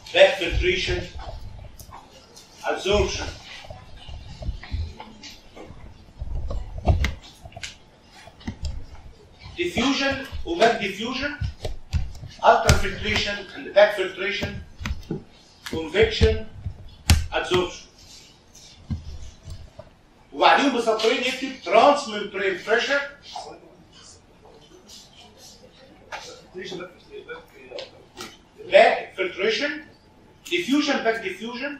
back filtration absorption diffusion وباك diffusion ultrafiltration and back filtration convection absorption وبعدين بسطرين يكتب ترانس ممبرين بريشر back filtration diffusion back diffusion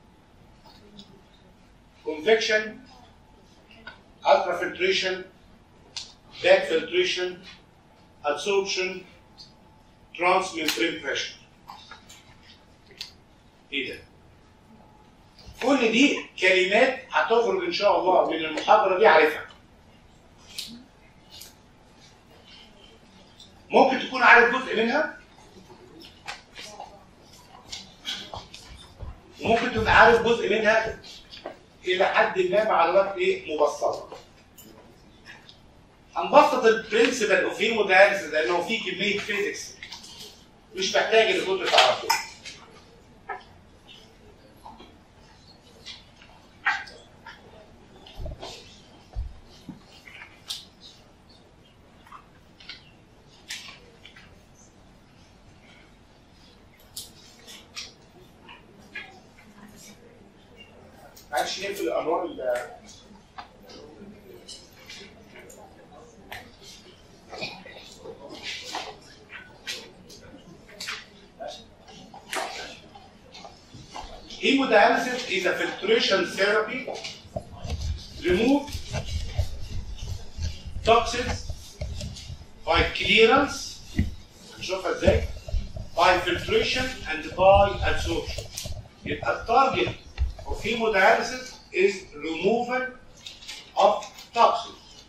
convection ultrafiltration back filtration absorption transmembrane pressure ايه ده؟ كل دي كلمات هتخرج ان شاء الله من المحاضره دي عارفها ممكن تكون عارف جزء منها وممكن تبقى عارف جزء منها الى حد ما معلومات ايه مبسطه هنبسط البرنسبل اوف هيموداياليسيس لانه في كميه فيزيكس مش محتاج ان كنت تعرفوها معلش نقفل الانوار ال- Hemodialysis is a filtration therapy. Remove toxins by clearance. نشوفها ازاي؟ By filtration and by absorption. يبقى التارجت of hemodialysis is removal of toxins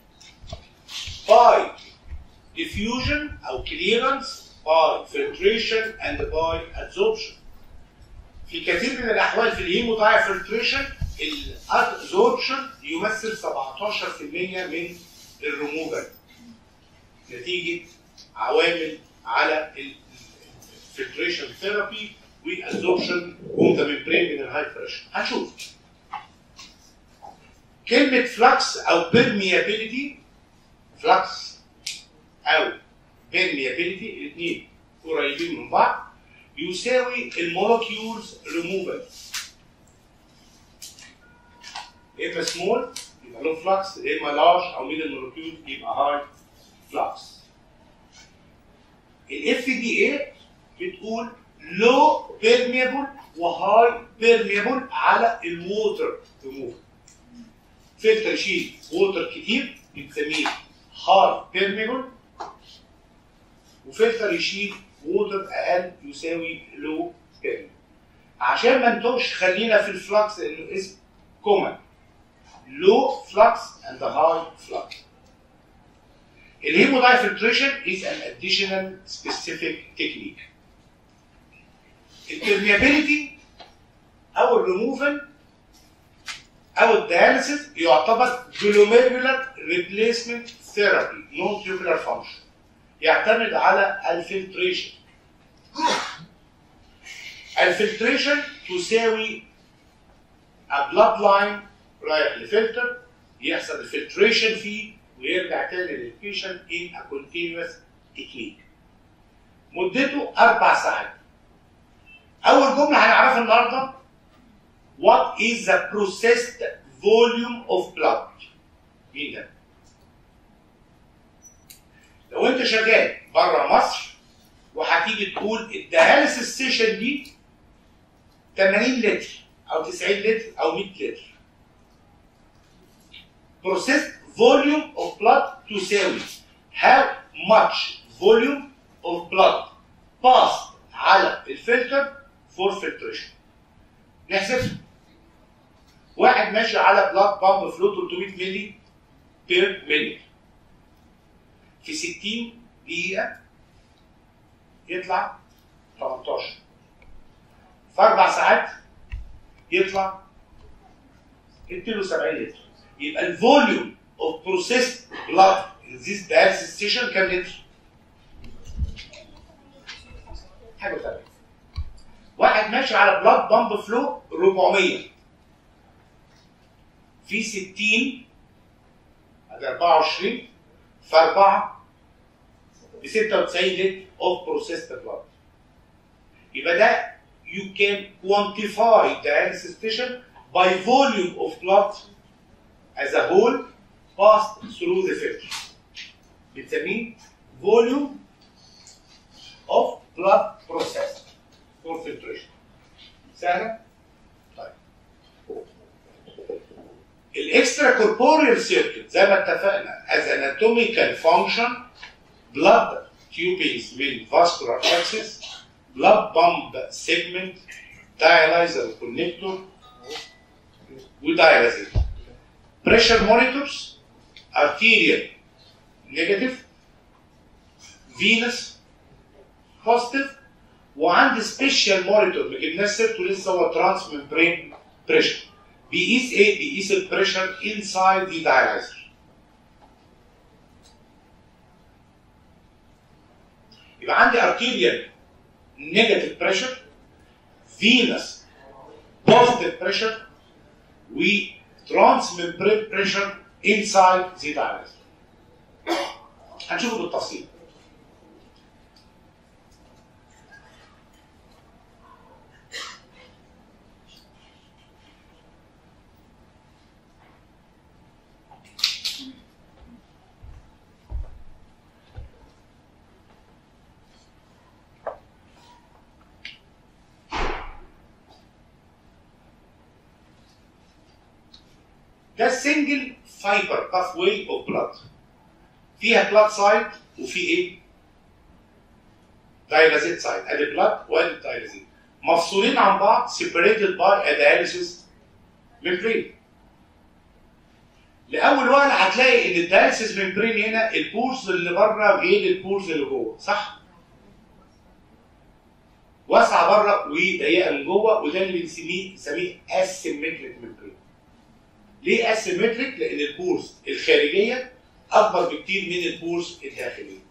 by diffusion or clearance, by filtration and by absorption. في كثير من الاحوال في الهيموداي فلتريشن الابزوربشن يمثل 17% من الريموفال نتيجه عوامل على الفلتريشن ثيرابي والابزوربشن اون ذا ميمبرين من الهاي بريشر هنشوف كلمه فلكس او بيرميابيليتي فلكس او بيرميابيليتي الاثنين قريبين من بعض يساوي المولكيولز ريموفال يا اما سمول يبقى له فلكس يا اما لارج او ميدل مولكيول يبقى هاي فلكس الاف دي اي بتقول لو بيرميبل وهاي بيرميبل على الووتر ريموفال فلتر يشيل ووتر كتير بنسميه هاي بيرميبل وفلتر يشيل ووتر اقل يساوي لو بيرميبل عشان ما نتوهش خلينا في الفلكس لانه اسم كومن low flux and the high flux. الهيموداي filtration is an additional specific technique. البرميابيليتي او الريموفال او الدياليسيس يعتبر glomerular replacement therapy non tubular function يعتمد على الفلتريشن الفلتريشن تساوي a blood line رايح لفلتر يحصل الفلتريشن فيه ويرجع تاني للبيشنت in a continuous technique مدته اربع ساعات اول جمله هنعرفها النهارده what is the processed volume of blood مين ده لو انت شغال بره مصر وهتيجي تقول الدياليسيس سيشن دي 80 لتر او 90 لتر او 100 لتر processed volume of blood تساوي how much volume of blood passed على الفلتر for filtration نحسب واحد ماشي على بلاد بامب فلو 300 ملي بير ملي في 60 دقيقة يطلع 18 في أربع ساعات يطلع 72 لتر يبقى الفوليوم اوف بروسيسد بلاد ان ذيس dialysis ستيشن كام لتر؟ حاجه وسبعين واحد ماشي على بلاد بامب فلو 400 في 60 ادي 24 في 4 ب 96 لتر اوف بروسيسد بلاد يبقى ده you can quantify dialysis station by volume of blood as a whole passed through the filter. بنسميه volume of blood processed for filtration. سهلة؟ طيب. الاكسترا كوربوريال سيركت زي ما اتفقنا as anatomical function blood tubings with vascular access blood pump segment dialyzer connector ودايلازيت pressure monitors arterial negative venous positive وعندي سبيشال مونيتور ما جبناش سيرته لسه هو ترانس ممبرين بريشر بيقيس ايه؟ بيقيس البريشر انسايد ذا دايلايزر يبقى عندي arterial negative pressure venous positive pressure و transmembrane pressure inside the dialyzer هنشوفه بالتفصيل ده سنجل فايبر باث واي اوف بلاد فيها بلاد سايد وفي ايه؟ دايلازيت سايد ادي بلاد وادي دايلازيت مفصولين عن بعض separated by a dialysis membrane لاول وهله هتلاقي ان الدايلسيس ممبرين هنا البورز اللي بره غير البورز اللي جوه صح؟ واسعه بره وضيقه من جوه وده اللي بنسميه بنسميه اسيمتريك ممبرين ليه اسيمتريك؟ لان البورز الخارجيه اكبر بكتير من البورز الداخليه.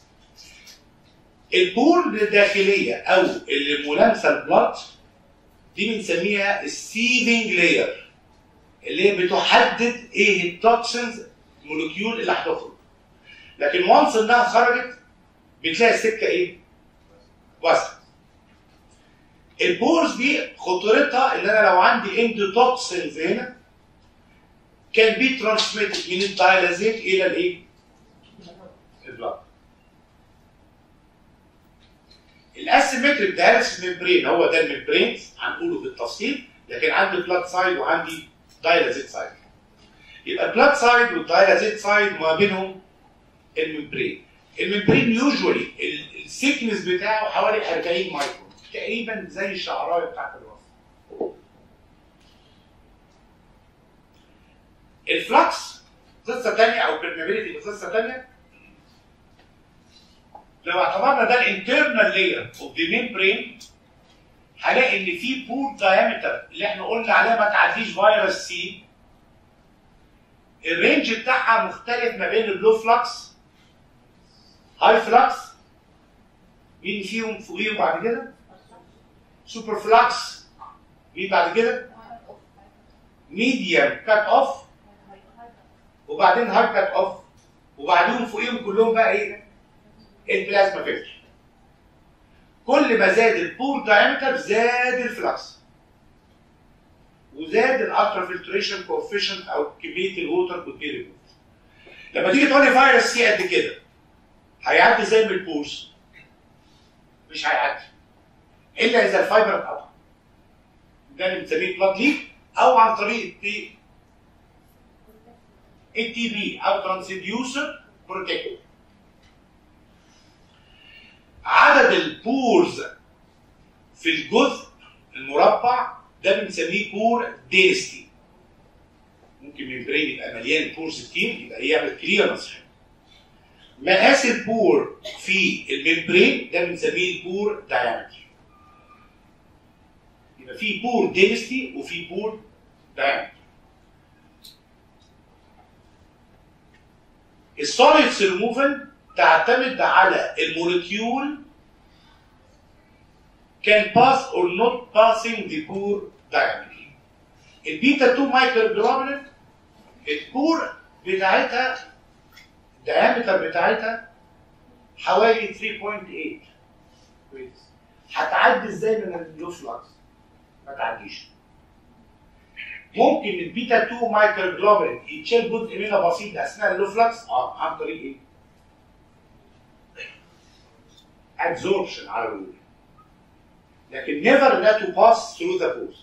البور الداخليه او اللي ملامسه البلاد دي بنسميها السيفنج لاير اللي هي بتحدد ايه التوكسنز مولكيول اللي هتخرج. لكن وانس انها خرجت بتلاقي السكه ايه؟ واسعه. البورز دي خطورتها ان انا لو عندي اند توكسنز هنا كان بي ترانسميتد من الدايلازيت الى الايه؟ البلاد. الاسيمتريك دايلس ممبرين هو ده الممبرين هنقوله بالتفصيل لكن عندي بلاد سايد وعندي دايلازيت سايد. يبقى البلاد سايد والدايلازيت سايد ما بينهم الممبرين. الممبرين يوجوالي السيكنس بتاعه حوالي 40 مايكرون تقريبا زي الشعرايه بتاعت الراس. الفلكس قصه ثانيه او permeability قصه ثانيه لو اعتبرنا ده الانترنال لاير اوف ذا ميمبرين هلاقي ان في بور دايمتر اللي احنا قلنا عليها ما تعديش فيروس سي الرينج بتاعها مختلف ما بين اللو فلكس هاي فلكس مين فيهم فوقيه وبعد كده؟ سوبر فلكس مين بعد كده؟ ميديم كات اوف وبعدين هاي كات اوف وبعدين فوقيهم كلهم بقى ايه؟ البلازما فلتر كل ما زاد البور دايمتر زاد الفلكس وزاد الالترا فلتريشن كوفيشنت او كميه الووتر كونتينيوم لما تيجي تقول لي فيروس سي قد كده هيعدي زي من البورس مش هيعدي الا اذا الفايبر اتقطع ده اللي بنسميه بلاد ليك او عن طريق التي التي بي او ترانسديوسر بروتكتور عدد البورز في الجزء المربع ده بنسميه بور ديستي ممكن ممبرين يبقى مليان بورز كتير يبقى يعمل كليرنس مقاس البور في الممبرين ده بنسميه البور دايمتر يبقى في بور دينستي وفي بور دايمتر السوليدز ريموفال تعتمد على الموليكيول can pass or not passing the pore diameter. البيتا 2 مايكرو جلوبولين البور بتاعتها الديامتر بتاعتها حوالي 3.8 كويس هتعدي ازاي من اللو فلكس؟ ما تعديش ممكن البيتا 2 مايكرو جلوبولين يتشال جزء منها بسيط اثناء اللو فلكس اه عن طريق ايه؟ absorption على الوول لكن never let to pass through the pores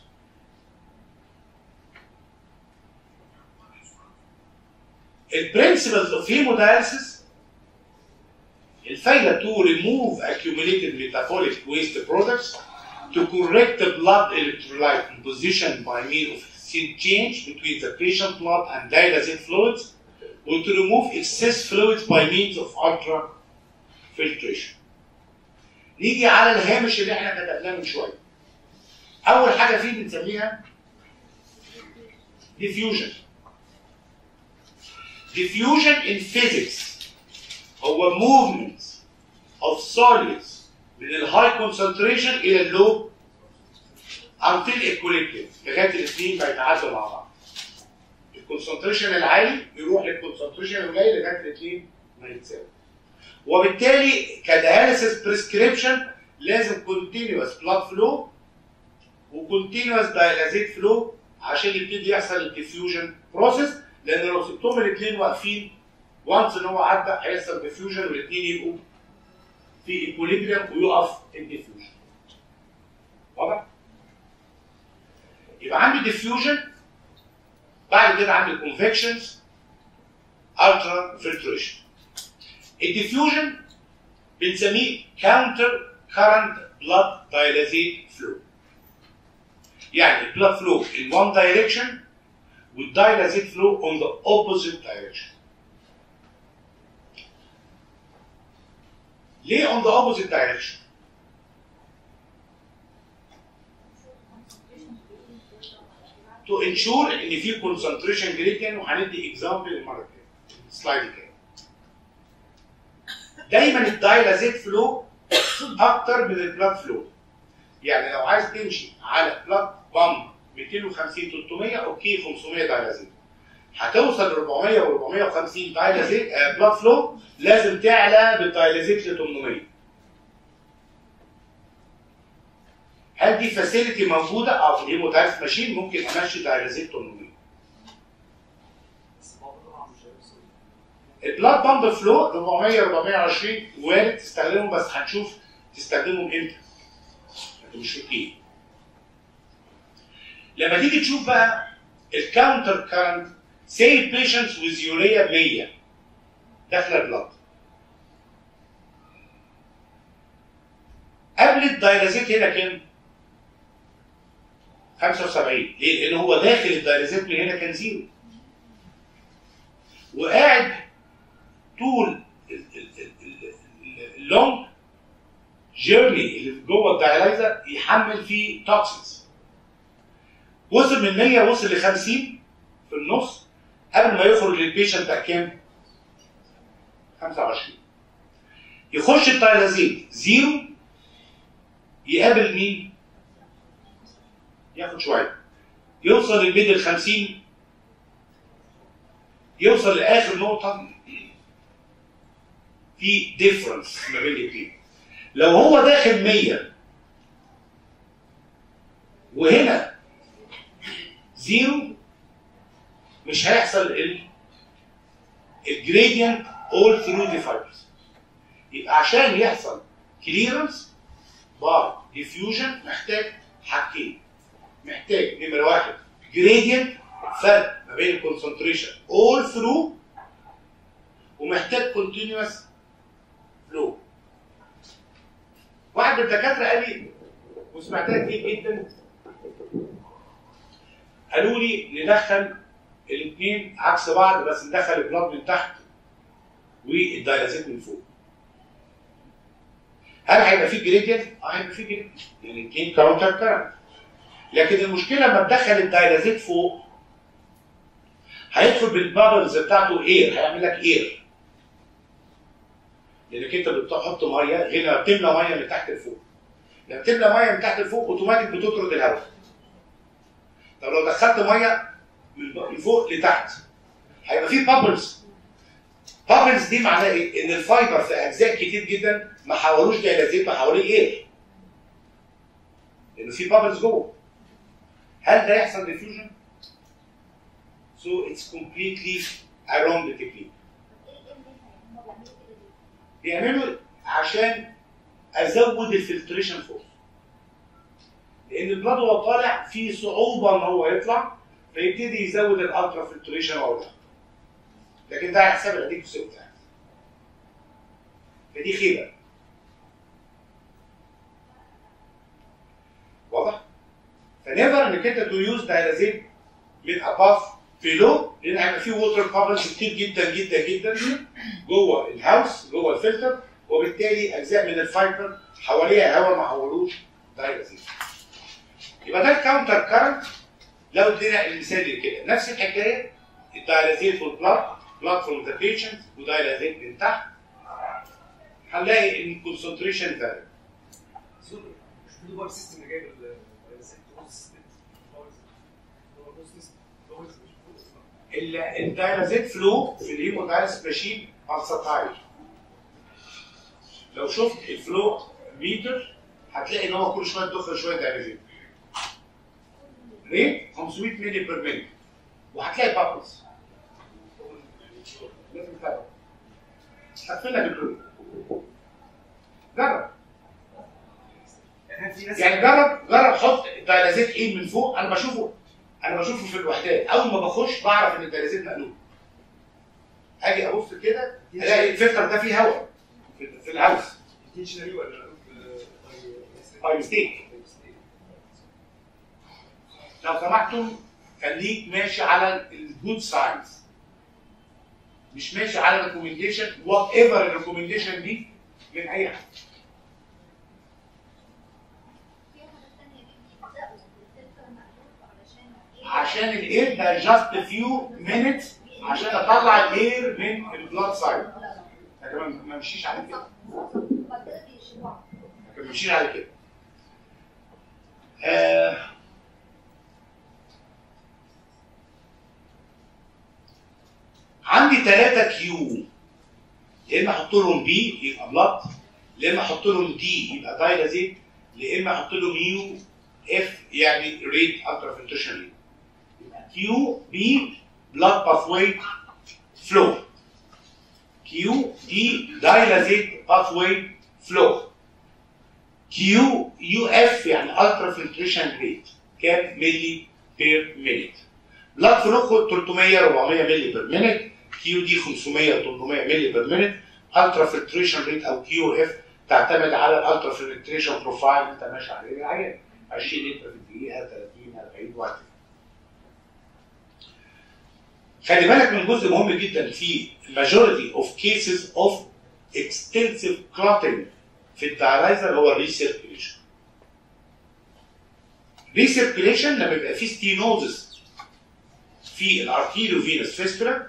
البرنسبلز اوف هيمودايلسيس الفايده to remove accumulated metabolic waste products to correct the blood electrolyte composition by means of change between the patient blood and dialysate fluids or to remove excess fluids by means of ultra filtration. نيجي على الهامش اللي احنا كتبناه من شويه. اول حاجه فيه بنسميها diffusion. diffusion in physics هو movement of solids من الهاي concentration الى اللو until equilibrium لغايه الاثنين بيتعادلوا مع بعض. الكونسنتريشن العالي يروح للكونسنتريشن القليل لغايه الاثنين ما يتساووا. وبالتالي كدياليسيس بريسكريبشن لازم كونتينوس بلاد فلو وكونتينوس دايلازيت فلو عشان يبتدي يحصل الديفيوجن بروسيس لان لو سبتهم الاثنين واقفين وانس ان هو عدى هيحصل ديفيوجن والاثنين يبقوا في ايكوليبريم ويقف الديفيوجن واضح؟ يبقى عندي ديفيوجن بعد كده عندي كونفكشنز الترا فلتريشن الديفيوجن بنسميه كاونتر كارنت بلاد دايلازيت فلو يعني البلاد فلو in one direction والدايلازيت فلو on the opposite direction ليه on the opposite direction to ensure ان في concentration gradient وهندي example المره الجايه السلايد الجاي دايما الدايلازيت فلو اكتر من البلاد فلو يعني لو عايز تمشي على بلاد بامب 250 300 اوكي 500 دايلازيت هتوصل ل 400 و 450 دايلازيت آه بلاد فلو لازم تعلى بالدايلازيت ل 800 هل دي فاسيلتي موجوده؟ اه في الهيمودايلس ماشين ممكن امشي دايلازيت 800 البلاد بامب فلو 400 420 وارد تستخدمهم بس هنشوف تستخدمهم امتى انتوا مش فاكرين لما تيجي تشوف بقى الكاونتر كارنت سي بيشنتس ويز يوريا 100 داخله البلاد قبل الدايلازيت هنا كام؟ 75 ليه؟ لان هو داخل الدايلازيت من هنا كان زيرو وقاعد طول اللونج جيرني اللي جوه الدايلايزر يحمل فيه توكسينز وصل من 100 وصل ل 50 في النص قبل ما يخرج للبيشنت بقى كام؟ 25 يخش الدايلازيت زيرو يقابل مين؟ ياخد شويه يوصل للميدل 50 يوصل لاخر نقطه في ديفرنس ما بين الاثنين لو هو داخل 100 وهنا زيرو مش هيحصل ال الجريدينت all through the fibers يبقى عشان يحصل كليرنس باي ديفيوجن محتاج حاجتين محتاج نمره واحد جريدينت فرق ما بين الكونسنتريشن all through ومحتاج continuous فلو واحد من الدكاتره قال لي وسمعتها كتير جدا قالوا لي ندخل الاثنين عكس بعض بس ندخل البلاد من تحت والدايلازيت من فوق هل هيبقى في جريدينت؟ اه هيبقى في جريدينت يعني الاثنين كاونتر كارنت لكن المشكله لما تدخل الدايلازيت فوق هيدخل بالبابلز بتاعته اير هيعمل لك اير لانك انت بتحط ميه هنا بتملى ميه من تحت لفوق لما تملى ميه من تحت لفوق اوتوماتيك بتطرد الهواء طب لو دخلت ميه من فوق لتحت هيبقى في بابلز بابلز دي معناها ايه؟ ان الفايبر في اجزاء كتير جدا ما حولوش دايلازيت ما حواليه ايه؟ لان في بابلز جوه هل ده يحصل ديفيوجن؟ So it's completely a wrong technique. بيعملوا عشان ازود الفلتريشن فورس. لان البلاد وهو طالع فيه صعوبه ان هو يطلع فيبتدي يزود الالترا فلتريشن او لكن ده على حساب الاديكوسي بتاعك. فدي خيبه. واضح؟ فنيفر انك انت تو يوز دايلازيت من اباف بيلو لان هيبقى فيه ووتر بابلز كتير جدا جدا جدا جوه الهاوس جوه الفلتر وبالتالي اجزاء من الفايبر حواليها هواء ما حولوش دايلازيت. يبقى ده الكاونتر كارنت لو ادينا المثال كده نفس الحكايه الدايلازيت والبلاد بلاد فروم ذا بيشنت ودايلازيت من تحت هنلاقي ان الكونسنتريشن فاري مش في بار سيستم اللي جايب ال الدايلازيت فلو في الهيمودايلس ماشين ارسطايل لو شفت الفلو متر هتلاقي ان هو كل شويه تدخل شويه دايلازيت ليه؟ 500 مللي بير مينت وهتلاقي بابلز لازم تتابع هتقفل لك الدنيا جرب يعني في ناس يعني جرب جرب حط الدايلازيت ايه من فوق انا بشوفه انا بشوفه في الوحدات اول ما بخش بعرف ان الدايلازيت مقلوب اجي ابص كده الاقي الفلتر ده فيه هواء في, في الهاوس intentionally ولا باي ميستيك لو سمحتم خليك ماشي على الجود ساينس مش ماشي على الريكومنديشن وات ايفر الريكومنديشن دي من اي حد عشان الاير ده جاست فيو مينتس عشان اطلع الاير من البلاد سايد لكن ما ما مشيش على كده لكن مشيش على كده آه عندي ثلاثة كيو يا اما احط لهم بي يبقى بلاد يا اما احط لهم دي يبقى دايلازيت يا اما احط لهم يو اف يعني ريت الترا فلتريشن ريت كيو بي بلاد باثواي فلو كيو دي دايلازيت باثواي فلو كيو يو اف يعني الترا فلتريشن ريت كام ملي بير مينيت بلاد فلو 300 400 ملي بير مينيت كيو دي 500 800 ملي بير مينيت الترا فلتريشن ريت او كيو اف تعتمد على الالترا فلتريشن بروفايل انت ماشي عليه العيان 20 لتر في الدقيقه 30 40 وقت خلي بالك من جزء مهم جدا في majority of cases of extensive clotting في الدايلايزر هو الريسيركيليشن. ريسيركيليشن لما يبقى في ستينوزس في الارتيريو فينس فيستولا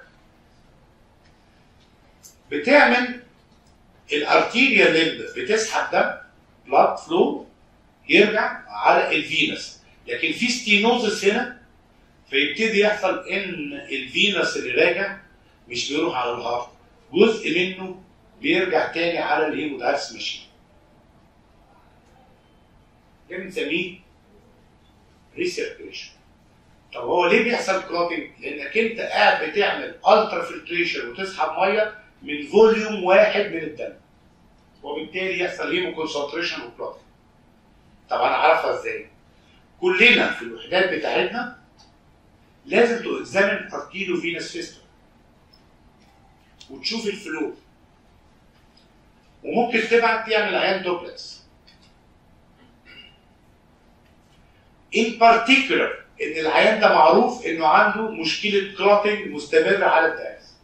بتعمل الارتيريا ليمب بتسحب دم بلاد فلو يرجع على الفينس لكن في ستينوزس هنا فيبتدي يحصل ان الفينس اللي راجع مش بيروح على الهارت جزء منه بيرجع تاني على الهيمودايلس ماشين ده بنسميه ريسيركيليشن طب هو ليه بيحصل كلوتنج؟ لانك انت قاعد بتعمل الترا فلتريشن وتسحب ميه من فوليوم واحد من الدم وبالتالي يحصل هيمو كونسنتريشن وكلوتنج طبعا اعرفها ازاي؟ كلنا في الوحدات بتاعتنا لازم تؤذن ارتيريو فينس فيستول وتشوف الفلو وممكن تبعت تعمل عيان دوبلكس in particular ان العيان ده معروف انه عنده مشكله كلوتنج مستمره على الدايلس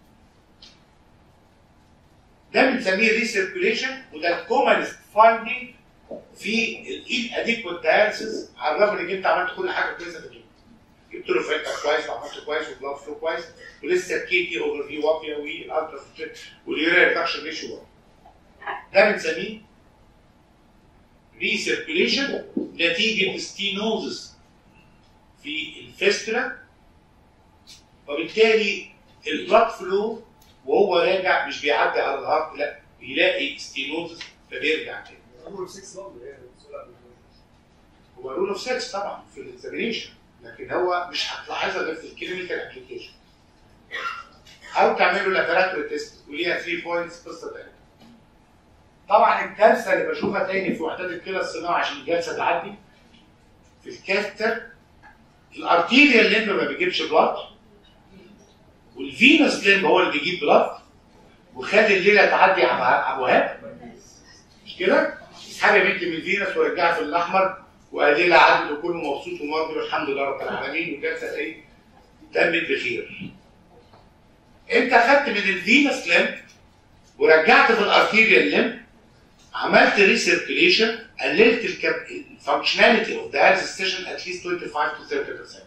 ده بنسميه ريسيركيوليشن وده الكومنست فايندينج في الان اديكوت دايلسيس على الرغم انك انت عملت كل حاجه كويسه في الدنيا جبت له فلتر كويس وعملت كويس وبلاد فلو كويس ولسه الكي تي اوفر فيو واطيه والالترا واليوريا ريدكشن ريشيو ده بنسميه ريسيركيوليشن نتيجه ستينوزس في الفيستولا وبالتالي البلاد فلو وهو راجع مش بيعدي على الهارت لا بيلاقي ستينوزس فبيرجع تاني عمره 6 برضه يعني سؤال هو رول اوف 6 طبعا في الاكزامينيشن لكن هو مش هتلاحظها غير في الكلينيكال ابلكيشن او تعملوا لابراتوري تيست وليها 3 بوينتس قصه تانيه طبعا الكارثه اللي بشوفها تاني في وحدات الكلى الصناعي عشان الجلسه تعدي في الكاثتر الارتيريال ليمب ما بيجيبش بلاد والفينس ليمب هو اللي بيجيب بلاد وخد الليله تعدي على ابو وهاب مش كده؟ اسحبي يا بنتي من الفينس ورجعها في الاحمر وقال لها عدد وكله مبسوط ومرضي والحمد لله رب العالمين والجلسه ايه؟ تمت بخير. انت اخدت من الفينس ليمب ورجعت في الارتيريال ليمب عملت ريسيركيليشن قللت الفانكشناليتي اوف ذا هيلث ستيشن اتليست 25 to 30%.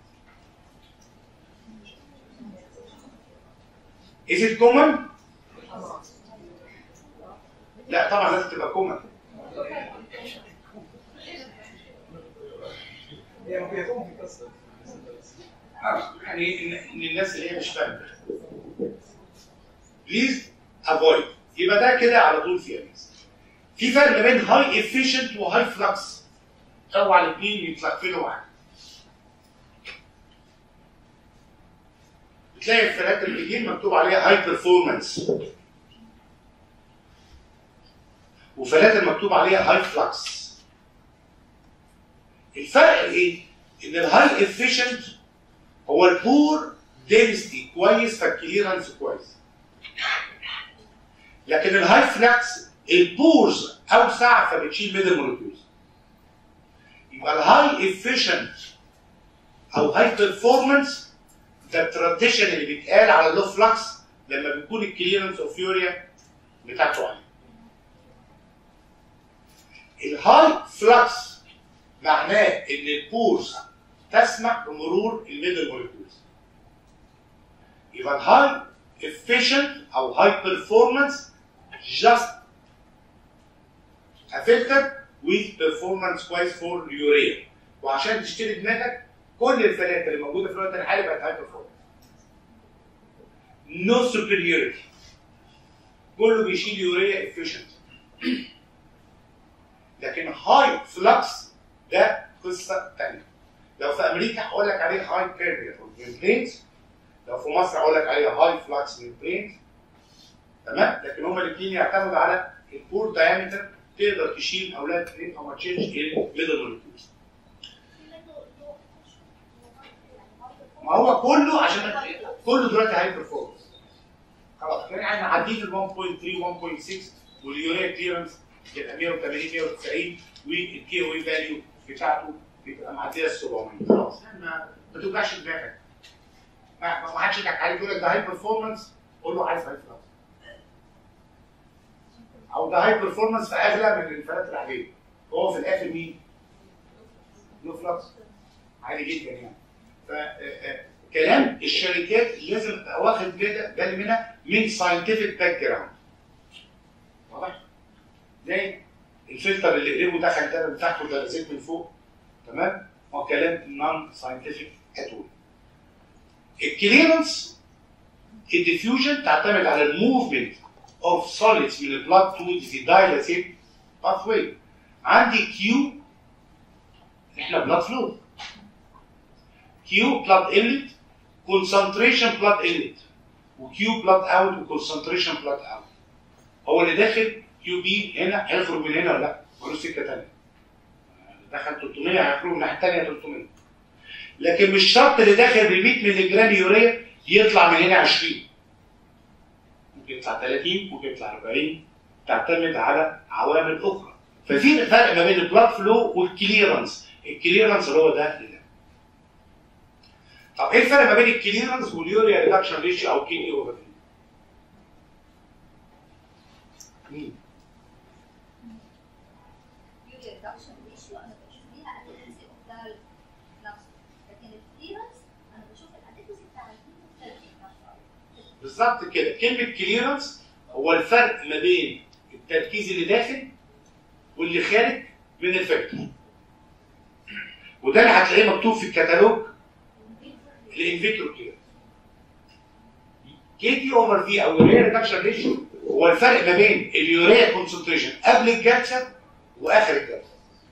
Is it common؟ لا طبعا لازم تبقى common. هي ممكن يكون في قصه آه، يعني ان إن الناس اللي هي مش فاهمه. بليز افويد يبقى ده كده على طول في ناس. في فرق ما بين هاي افيشنت وهاي فلكس. اوعى الاثنين يتلقفلوا معاك. بتلاقي الفئات الرجيم مكتوب عليها هاي بيرفورمانس. وفئات المكتوب عليها هاي فلكس. الفرق ايه؟ ان الهاي افيشنت هو البور دينستي كويس فالكليرنس كويس. لكن الهاي فلكس البورز اوسع فبتشيل ميدل مولكيولز. يبقى الهاي افيشنت او هاي بيرفورمانس ده التراديشن اللي بيتقال على اللو فلكس لما بيكون الكليرنس اوف يوريا بتاعته عاليه. الهاي فلكس معناه ان البورز تسمح بمرور الميدل مولكيولز. يبقى الهاي efficient او high performance just affected with performance كويس for urea وعشان تشتري دماغك كل الفئات اللي موجوده في الوقت الحالي بقت high performance. No superiority. كله بيشيل يوريا efficient. لكن هاي فلكس ده قصه ثانيه. لو في امريكا هقول لك عليه هاي كارير ميمبرينز لو في مصر هقول لك عليه هاي فلكس ميمبرينز تمام لكن هما الاثنين يعتمدوا على البور دايمتر تقدر تشيل اولاد ريت او تشينج الميدل مولكيولز ما هو كله عشان كله دلوقتي هاي برفورمانس خلاص يعني احنا عدينا ال 1.3 1.6 واليوريا كليرنس تبقى 180 190 والكي او اي فاليو بتاعته بتبقى معديه ال 700 خلاص يعني ما ما توجعش دماغك ما ما حدش يضحك عليك يقول لك ده هاي برفورمانس قول له عايز هاي فلكس او ده هاي برفورمانس في اغلى من الفئات العاديه هو في الاخر مين؟ لو فلكس عادي جدا يعني ف كلام الشركات لازم ابقى واخد بالي بالي منها من ساينتفك باك جراوند واضح؟ زي الفلتر اللي قريبه دخل ده من تحت وده زيت من فوق تمام؟ هو كلام نون ساينتفك اتول الكليرنس الديفيوجن تعتمد على الموفمنت اوف سوليدز من البلاد تو ذا دايلاتيد باثوي عندي كيو احنا بلاد فلو كيو بلاد انلت كونسنتريشن بلاد انلت وكيو بلاد اوت وكونسنتريشن بلاد اوت هو اللي داخل كيو بي هنا هيخرج من هنا ولا لا؟ ملوش سكه ثانيه دخل 300 هيخرج من الناحيه الثانيه 300 لكن مش شرط اللي داخل ب 100 مللي جرام يوريا يطلع من هنا 20 ممكن يطلع 30 ممكن يطلع 40 تعتمد على عوامل اخرى ففي فرق ما بين البلاد فلو والكليرنس الكليرنس اللي هو ده لده طب ايه الفرق ما بين الكليرنس واليوريا ريدكشن ريشيو او كي اوفر مين؟ يوريا ريدكشن ريشيو انا بشوف ليها اديكوسي اوف ده نفسه لكن الكليرنس انا بشوف الاديكوسي بتاع الهيموثيرابي نفسه بالظبط كده كلمه كليرنس هو الفرق ما بين التركيز اللي داخل واللي خارج من الفلتر وده اللي هتلاقيه مكتوب في الكتالوج الانفيترو كده كي تي اوفر في او اليوريا ريدكشن ريشيو هو الفرق ما بين اليوريا كونسنتريشن قبل الجلسه واخر الجلسه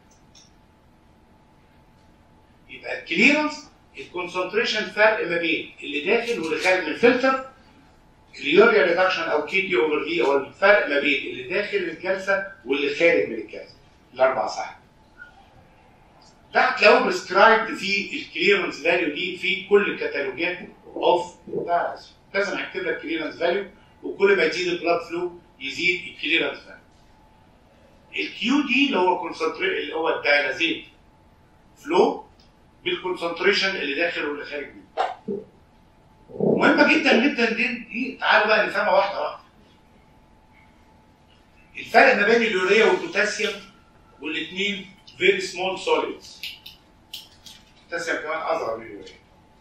يبقى الكليرنس الكونسنتريشن فرق ما بين اللي داخل واللي خارج من الفلتر اليوريا ريدكشن او كي تي اوفر في هو الفرق ما بين اللي داخل الجلسه واللي خارج من الجلسه الاربع ساعات ده هتلاقوه بريسكرايبد في الكليرنس فاليو دي في كل الكتالوجات اوف لازم هكتب لك كليرنس فاليو وكل ما يزيد البلاد فلو يزيد الكليرنس فاليو الكيو دي اللي هو كونسنتري اللي هو الدايلازيت فلو بالكونسنتريشن اللي داخل واللي خارج منه مهمه جدا جدا دي, دي تعالوا بقى نفهمها واحده واحده الفرق ما بين اليوريا والبوتاسيوم والاثنين فيري سمول سوليدز البوتاسيوم كمان اصغر من اليوريا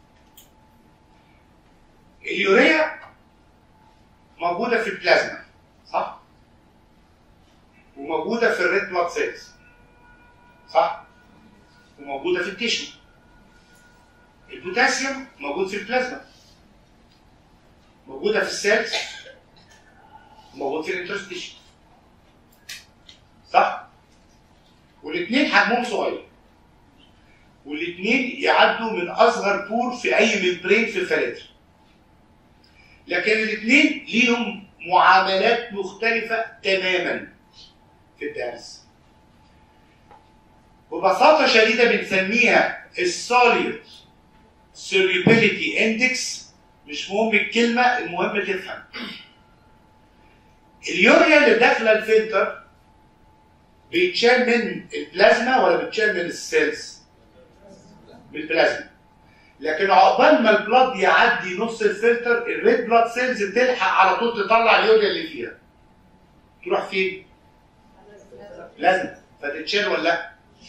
اليوريا موجوده في البلازما صح وموجوده في الريد بلاد سيلز صح وموجوده في التيشو البوتاسيوم موجود في البلازما موجوده في السيلز موجود في الانترستيشن صح والاثنين حجمهم صغير والاثنين يعدوا من اصغر بور في اي ممبرين في الفلاتر لكن الاثنين ليهم معاملات مختلفة تماما في الدرس ببساطة شديدة بنسميها السوليد solubility index مش مهم الكلمة المهم تفهم اليوريا اللي داخلة الفلتر بيتشال من البلازما ولا بيتشال من السيلز؟ من البلازما لكن عقبال ما البلاد يعدي نص الفلتر الريد بلاد سيلز تلحق على طول تطلع اليوريا اللي فيها تروح فين؟ لازم فتتشال ولا لا؟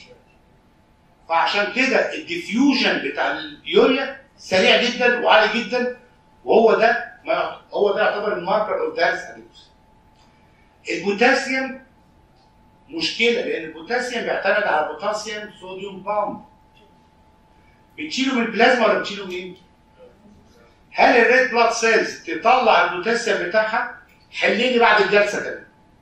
فعشان كده الديفيوجن بتاع اليوريا سريع جدا وعالي جدا وهو ده ما هو ده يعتبر الماركر اوف دارس اديكوس البوتاسيوم مشكله لان البوتاسيوم بيعتمد على بوتاسيوم صوديوم باوند بتشيله من البلازما ولا بتشيله منين؟ هل الريد بلاد سيلز تطلع البوتاسيوم بتاعها؟ حليني بعد الجلسه كمان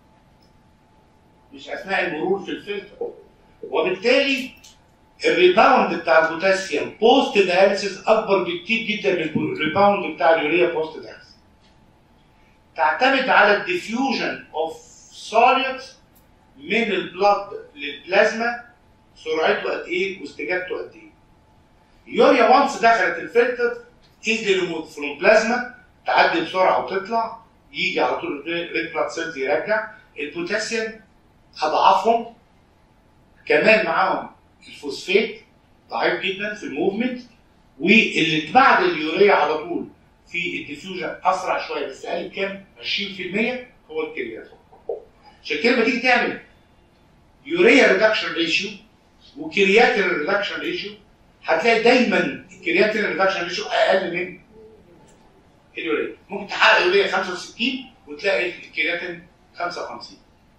مش اثناء المرور في الفلتر وبالتالي الريباوند بتاع البوتاسيوم بوست داياليسيس اكبر بكتير جدا من الريباوند بتاع اليوريا بوست داياليسيس تعتمد على الديفيوجن اوف سوليدز من البلاد للبلازما سرعته قد ايه واستجابته قد ايه اليوريا وانس دخلت الفلتر ايزلي ريموت فروم بلازما تعدي بسرعه وتطلع يجي على طول الريد بلاد سيلز يرجع البوتاسيوم اضعافهم كمان معاهم الفوسفات ضعيف جدا في الموفمنت واللي بعد اليوريا على طول في الديفيوجن اسرع شويه بس اقل بكام؟ 20% هو الكرياتين عشان كده لما تيجي تعمل يوريا ريدكشن ريشيو وكرياتين ريدكشن ريشيو هتلاقي دايما الكرياتين ريدكشن ريشيو اقل من اليوريا ممكن تحقق اليوريا 65 وتلاقي الكرياتين 55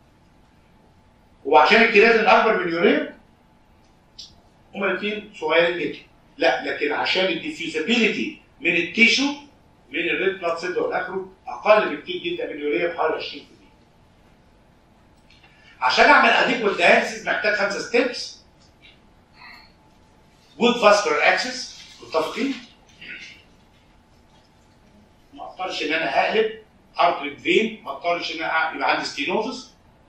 وعشان الكرياتين اكبر من اليوريا هما الاثنين صغيرين جدا لا لكن عشان الديفيوزابيلتي من التيشو من الريد بلاد سيل والاخره اقل بكتير جدا من اليوريا بحوالي 20% عشان اعمل اديكوال داياليسيس محتاج خمسه ستيبس جود فاسكولار اكسس متفقين؟ ما اضطرش ان انا اقلب ارتريت فين ما اضطرش ان انا يبقى عندي ستينوزس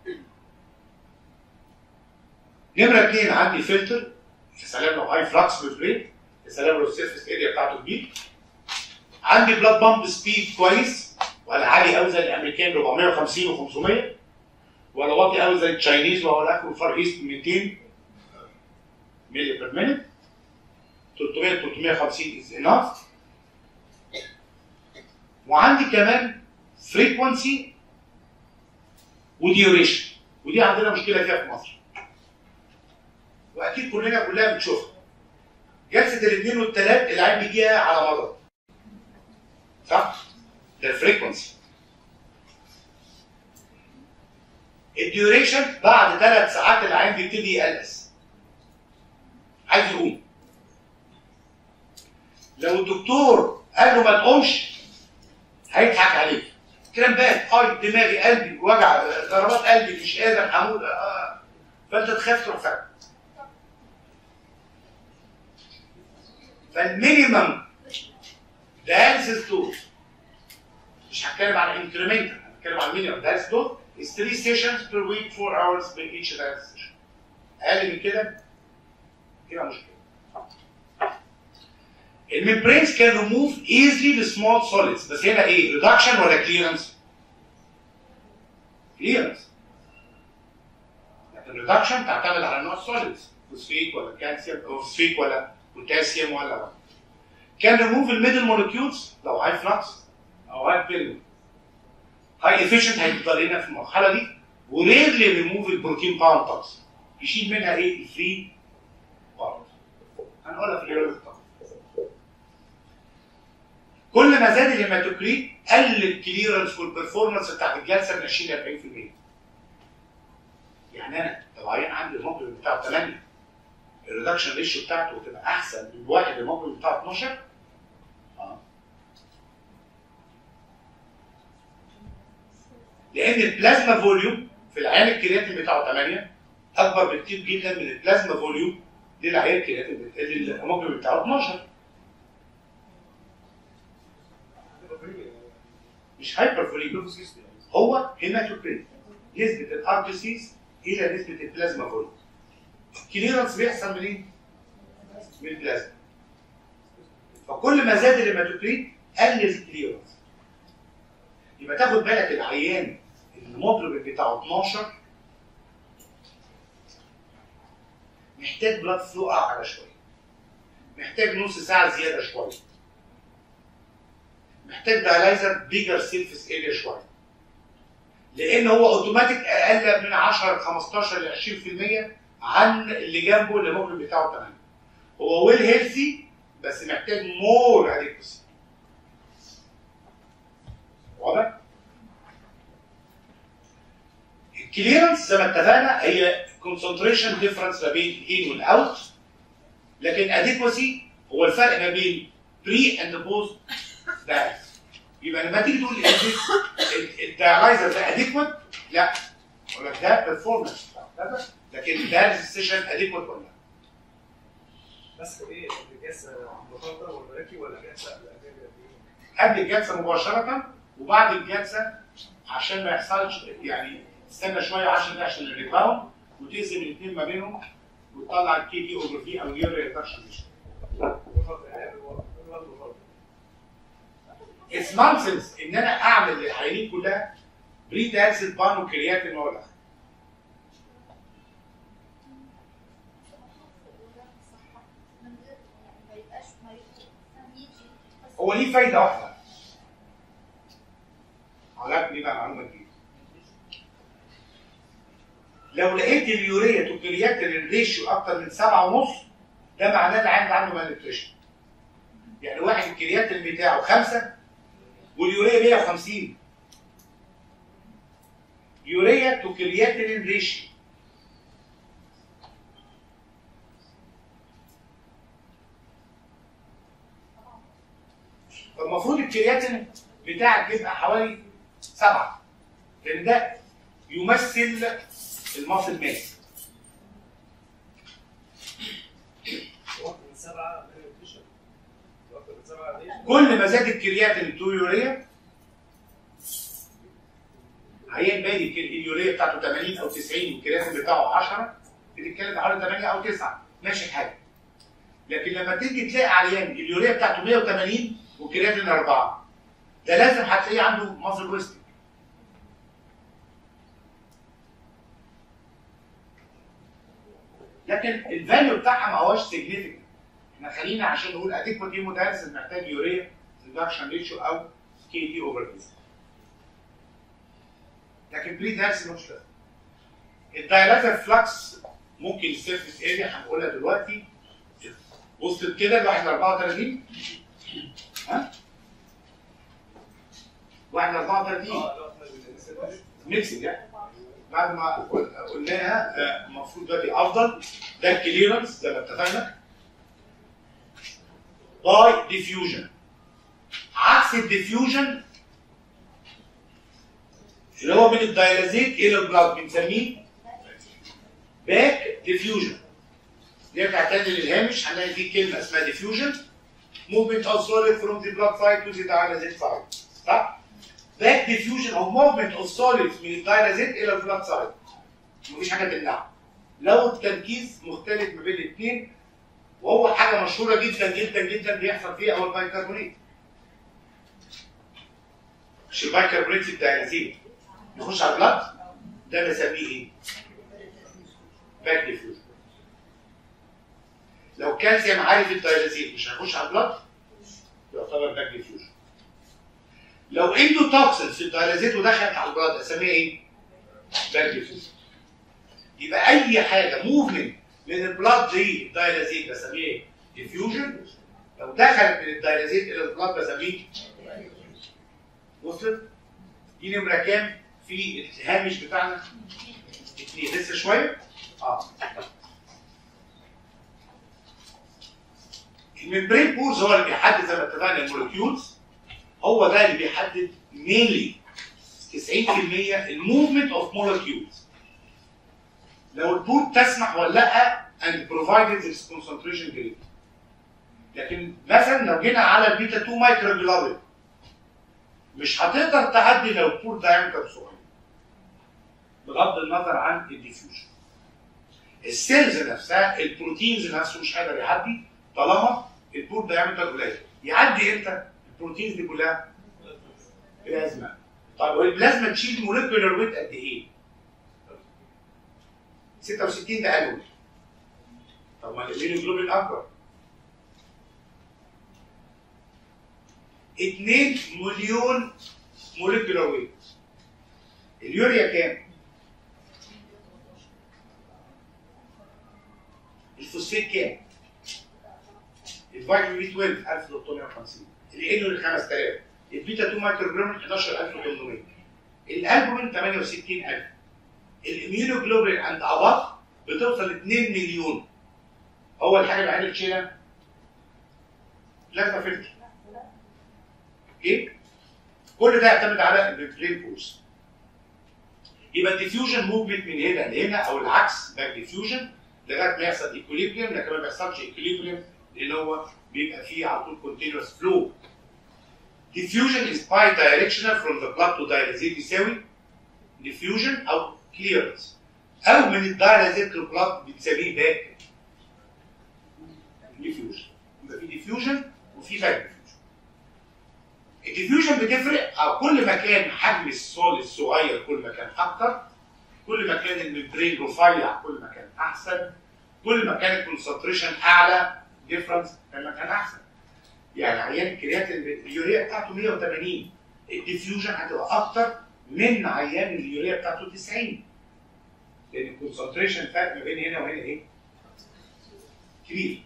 نمره اثنين عندي فلتر يا سلام لو هاي فلكس بالبريد يا سلام لو السيرفيس اريا بتاعته كبير عندي بلاد بامب سبيد كويس ولا عالي قوي زي الامريكان 450 و500 ولا واطي قوي زي التشاينيز ولا اخره فار ايست 200 ملي بير مينيت 300 350 از اناف وعندي كمان فريكونسي وديوريشن ودي عندنا مشكله فيها في مصر واكيد كلنا كلها بنشوفها جلسه الاثنين والثلاث العين بيجيها على مرض صح؟ ده الفريكونسي الديوريشن بعد ثلاث ساعات العين بيبتدي يقلص عايز يقوم لو الدكتور قال له ما تقومش هيضحك عليك كرامبات اي دماغي قلبي وجع ضربات قلبي مش قادر هموت آه. فانت تخاف تروح فعلا فالمينيمم دايلسيس دوز مش هتكلم على انكريمنتال هتكلم على المينيمم دايلسيس دوز is 3 sessions per week 4 hours been each dialysis session اقل من كده تبقى مشكله الممبرينز كان ريموف ايزلي لسمول سوليدز بس هنا ايه ريدكشن ولا كليرنس؟ كليرنس لكن الريدكشن تعتمد على نوع السوليدز فوسفيت ولا كالسيوم او فوسفيت ولا بوتاسيوم ولا ولا كان ريموف الميدل مولكيولز لو هاي فلكس او هاي بيريود هاي افيشنت هيفضل هنا في المرحله دي وريرلي ريموف البروتين باونترز يشيل منها ايه الفري بارت هنقولها في الرياضه طبعا كل ما زاد الهيماتوكريت قل الكليرنس والبرفورمانس بتاعت الجلسه من 20 ل 40% يعني انا لو عيان عندي الموقف بتاعه 8 الريدكشن ريشيو بتاعته تبقى احسن من الواحد الموقف بتاعه 12 اه لان البلازما فوليوم في العيان الكرياتين بتاعه 8 اكبر بكتير جدا من البلازما فوليوم للعيان الكرياتين اللي الموقف بتاعه 12 مش هايبر هو هيماتوكريت نسبة الار بي سيز إلى نسبة البلازما فوليوم كليرنس بيحصل منين؟ من البلازما فكل ما زاد الهيماتوكريت قل الكليرنس يبقى تاخد بالك العيان المضرب بتاعه 12 محتاج بلاد فلو اعلى شويه محتاج نص ساعه زياده شويه محتاج دايلايزر بيجر سيرفيس اريا شويه لان هو اوتوماتيك اقل من 10 15 ل 20% عن اللي جنبه اللي الموجب بتاعه 8 هو ويل هيلثي بس محتاج مور اديكوسي واضح؟ الكليرنس زي ما اتفقنا هي كونسنتريشن ديفرنس ما بين الان والاوت لكن اديكوسي هو الفرق ما بين بري اند بوست دايلز يبقى لما تيجي تقول الدايلايزر ده اديكوت لا اقول لك ده بيرفورمانس لكن الدايلز سيشن اديكوت ولا لا بس ايه الجلسه مباشره ولا راكي ولا جلسه قبل قبل الجلسه مباشره وبعد الجلسه عشان ما يحصلش يعني تستنى شويه 10 دقايق عشان الريباوند وتقسم الاثنين ما بينهم وتطلع الكي دي اوفر في او اليوري ريدكشن اتس نونسنس ان انا اعمل للعيانين كلها بري تاكسل بانو كرياتين ولا هو ليه فايده واحده علاقني بقى معلومه جديده لو لقيت اليوريا تو كرياتين الريشيو اكتر من سبعة ونص ده معناه ان عنده عنده مالنيوتريشن يعني واحد الكرياتين بتاعه خمسة واليوريا 150 يوريا تو كرياتين ريشيو فالمفروض الكرياتين بتاعك يبقى حوالي سبعة لأن ده يمثل الماسل ماس واحد من سبعه نيوتريشن واحد من سبعه ليش؟ كل ما زاد الكرياتين تو يوريا عيان بادي ك- اليوريا بتاعته 80 او 90 والكرياتين بتاعه 10 بتتكلم حوالي 8 او 9 ماشي الحال لكن لما تيجي تلاقي عيان اليوريا بتاعته 180 والكرياتين 4 ده لازم هتلاقيه عنده ماسل ويستنج لكن الفاليو بتاعها ما هوش سيجنيفيكانت احنا خلينا عشان نقول اديكوت هيمودايلسيس محتاج يوريا ريدكشن ريشيو او كي دي اوفر بيز لكن بري دايلسيس مش لازم الدايلاتر فلكس ممكن السيرفيس اريا هنقولها دلوقتي وصلت كده لواحد ل 34 ها؟ واحد ل 34 اه لا احنا بنسيب ميكسنج يعني بعد ما قل- قلناها آه، المفروض دلوقتي افضل ده الكليرنس زي ما اتفقنا باي ديفيوجن عكس الديفيوجن اللي هو من الدايلازيت الى البلاد بنسميه باك ديفيوجن نرجع تاني للهامش هنلاقي فيه كلمه اسمها ديفيوجن movement of solid from the blood side to the dialysate side صح؟ باك ديفيوجن او موفمنت اوف solids من الدايلازيت الى البلاد سايد مفيش حاجه تمنعه لو التركيز مختلف ما بين الاثنين وهو حاجه مشهوره جدا جدا جدا بيحصل فيها هو البايكربونات مش البايكربونات في الدايلازيت يخش على البلاد ده بسميه ايه؟ باك ديفيوجن لو كالسيوم عارف الدايلازيت مش هيخش على البلاد يعتبر باك ديفيوجن لو عنده توكسين في الدايلازيت ودخلت على البلاد اسميها ايه؟ باك ديفيوجن يبقى اي حاجه موفمنت من البلاد دي الدايلازيت بسميه ديفيوجن لو دخلت من الدايلازيت الى البلاد بسميه وصلت؟ دي نمره كام في الهامش بتاعنا؟ اثنين لسه شويه؟ اه الممبرين بورز هو اللي بيحدد زي ما اتفقنا المولكيولز هو ده اللي بيحدد مينلي 90% الموفمنت اوف مولكيولز لو البور تسمح ولا لا and provided its concentration grade لكن مثلا لو جينا على البيتا 2 مايكروجلوبين مش هتقدر تعدي لو البور دايمتر صغير بغض النظر عن الديفيوجن السيلز نفسها البروتينز نفسه مش هيقدر يعدي طالما البور دايمتر قليل يعدي امتى؟ البروتينز دي كلها بلازما طب والبلازما تشيل مولكيولر ويت قد ايه؟ 66 ده الوي طب ما الهيموجلوبين اكبر 2 مليون مولكيولر ويت اليوريا كام؟ الفوسفيت كام؟ الفيتامين بي 12 1350 الانولين 5000 البيتا 2 مايكرو جرام 11800 الالبومين 68000 الاميونوجلوبين عند اباط بتوصل 2 مليون هو الحاجه الوحيده اللي تشيلها بلازما فلتر اوكي كل ده يعتمد على البرين فورس يبقى الديفيوجن موفمنت من هنا لهنا او العكس باك ديفيوجن لغايه ما يحصل ايكوليبريم لكن ما بيحصلش ايكوليبريم لان هو بيبقى فيه على طول كونتينوس فلو diffusion is bidirectional from the blood to dialysate يساوي diffusion او clearance او من الدايلازيت للبلاد بنسميه باك diffusion يبقى في diffusion وفي باك diffusion الديفيوجن بتفرق او كل ما كان حجم السوليد صغير كل ما كان اكتر كل ما كان الممبرين رفيع كل ما كان احسن كل ما كان الكونسنتريشن اعلى ديفرنس كل ما كان احسن يعني عيان الكرياتين اليوريا بتاعته 180 الديفيوجن هتبقى اكتر من عيان اليوريا بتاعته 90 لان الكونسنتريشن فرق ما بين هنا وهنا ايه؟ كبير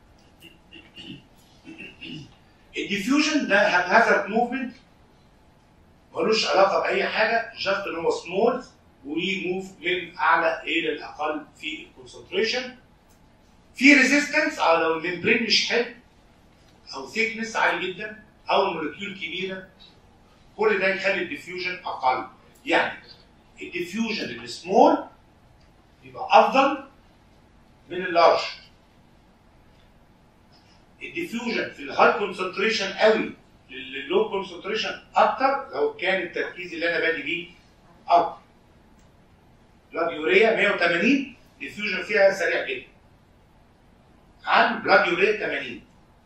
الديفيوجن ده هازارد موفمنت ملوش علاقه باي حاجه جاست ان هو سمول ويموف من اعلى الى الاقل في الكونسنتريشن في ريزيستنس او لو الممبرين مش حلو او ثيكنس عالي جدا او المولكيول كبيره كل ده يخلي الديفيوجن اقل يعني الديفيوجن السمول يبقى افضل من اللارج الديفيوجن في الهاي كونسنتريشن قوي لللو كونسنتريشن اكتر لو كان التركيز اللي انا بادي بيه اكتر بلاد يوريا 180 ديفيوجن فيها سريع جدا عن بلاد يوريا 80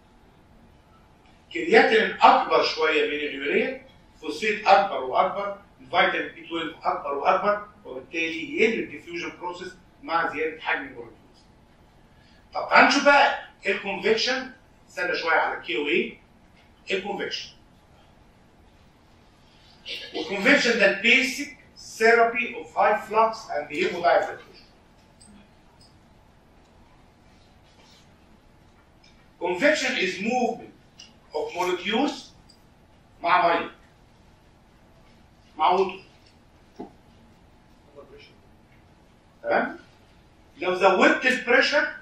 كرياتين اكبر شويه من اليوريا فوسفيت اكبر واكبر الفيتامين بي 12 اكبر واكبر وبالتالي يقل الديفيوجن بروسيس مع زياده حجم المولكيولز طب تعال نشوف بقى الكونفكشن استنى شويه على الكي او اي الكونفكشن والكونفكشن ده البيسك ثيرابي اوف هاي فلكس اند هيمودايفرتيشن Convection is movement of molecules مع ميه مع ووتر تمام لو زودت البريشر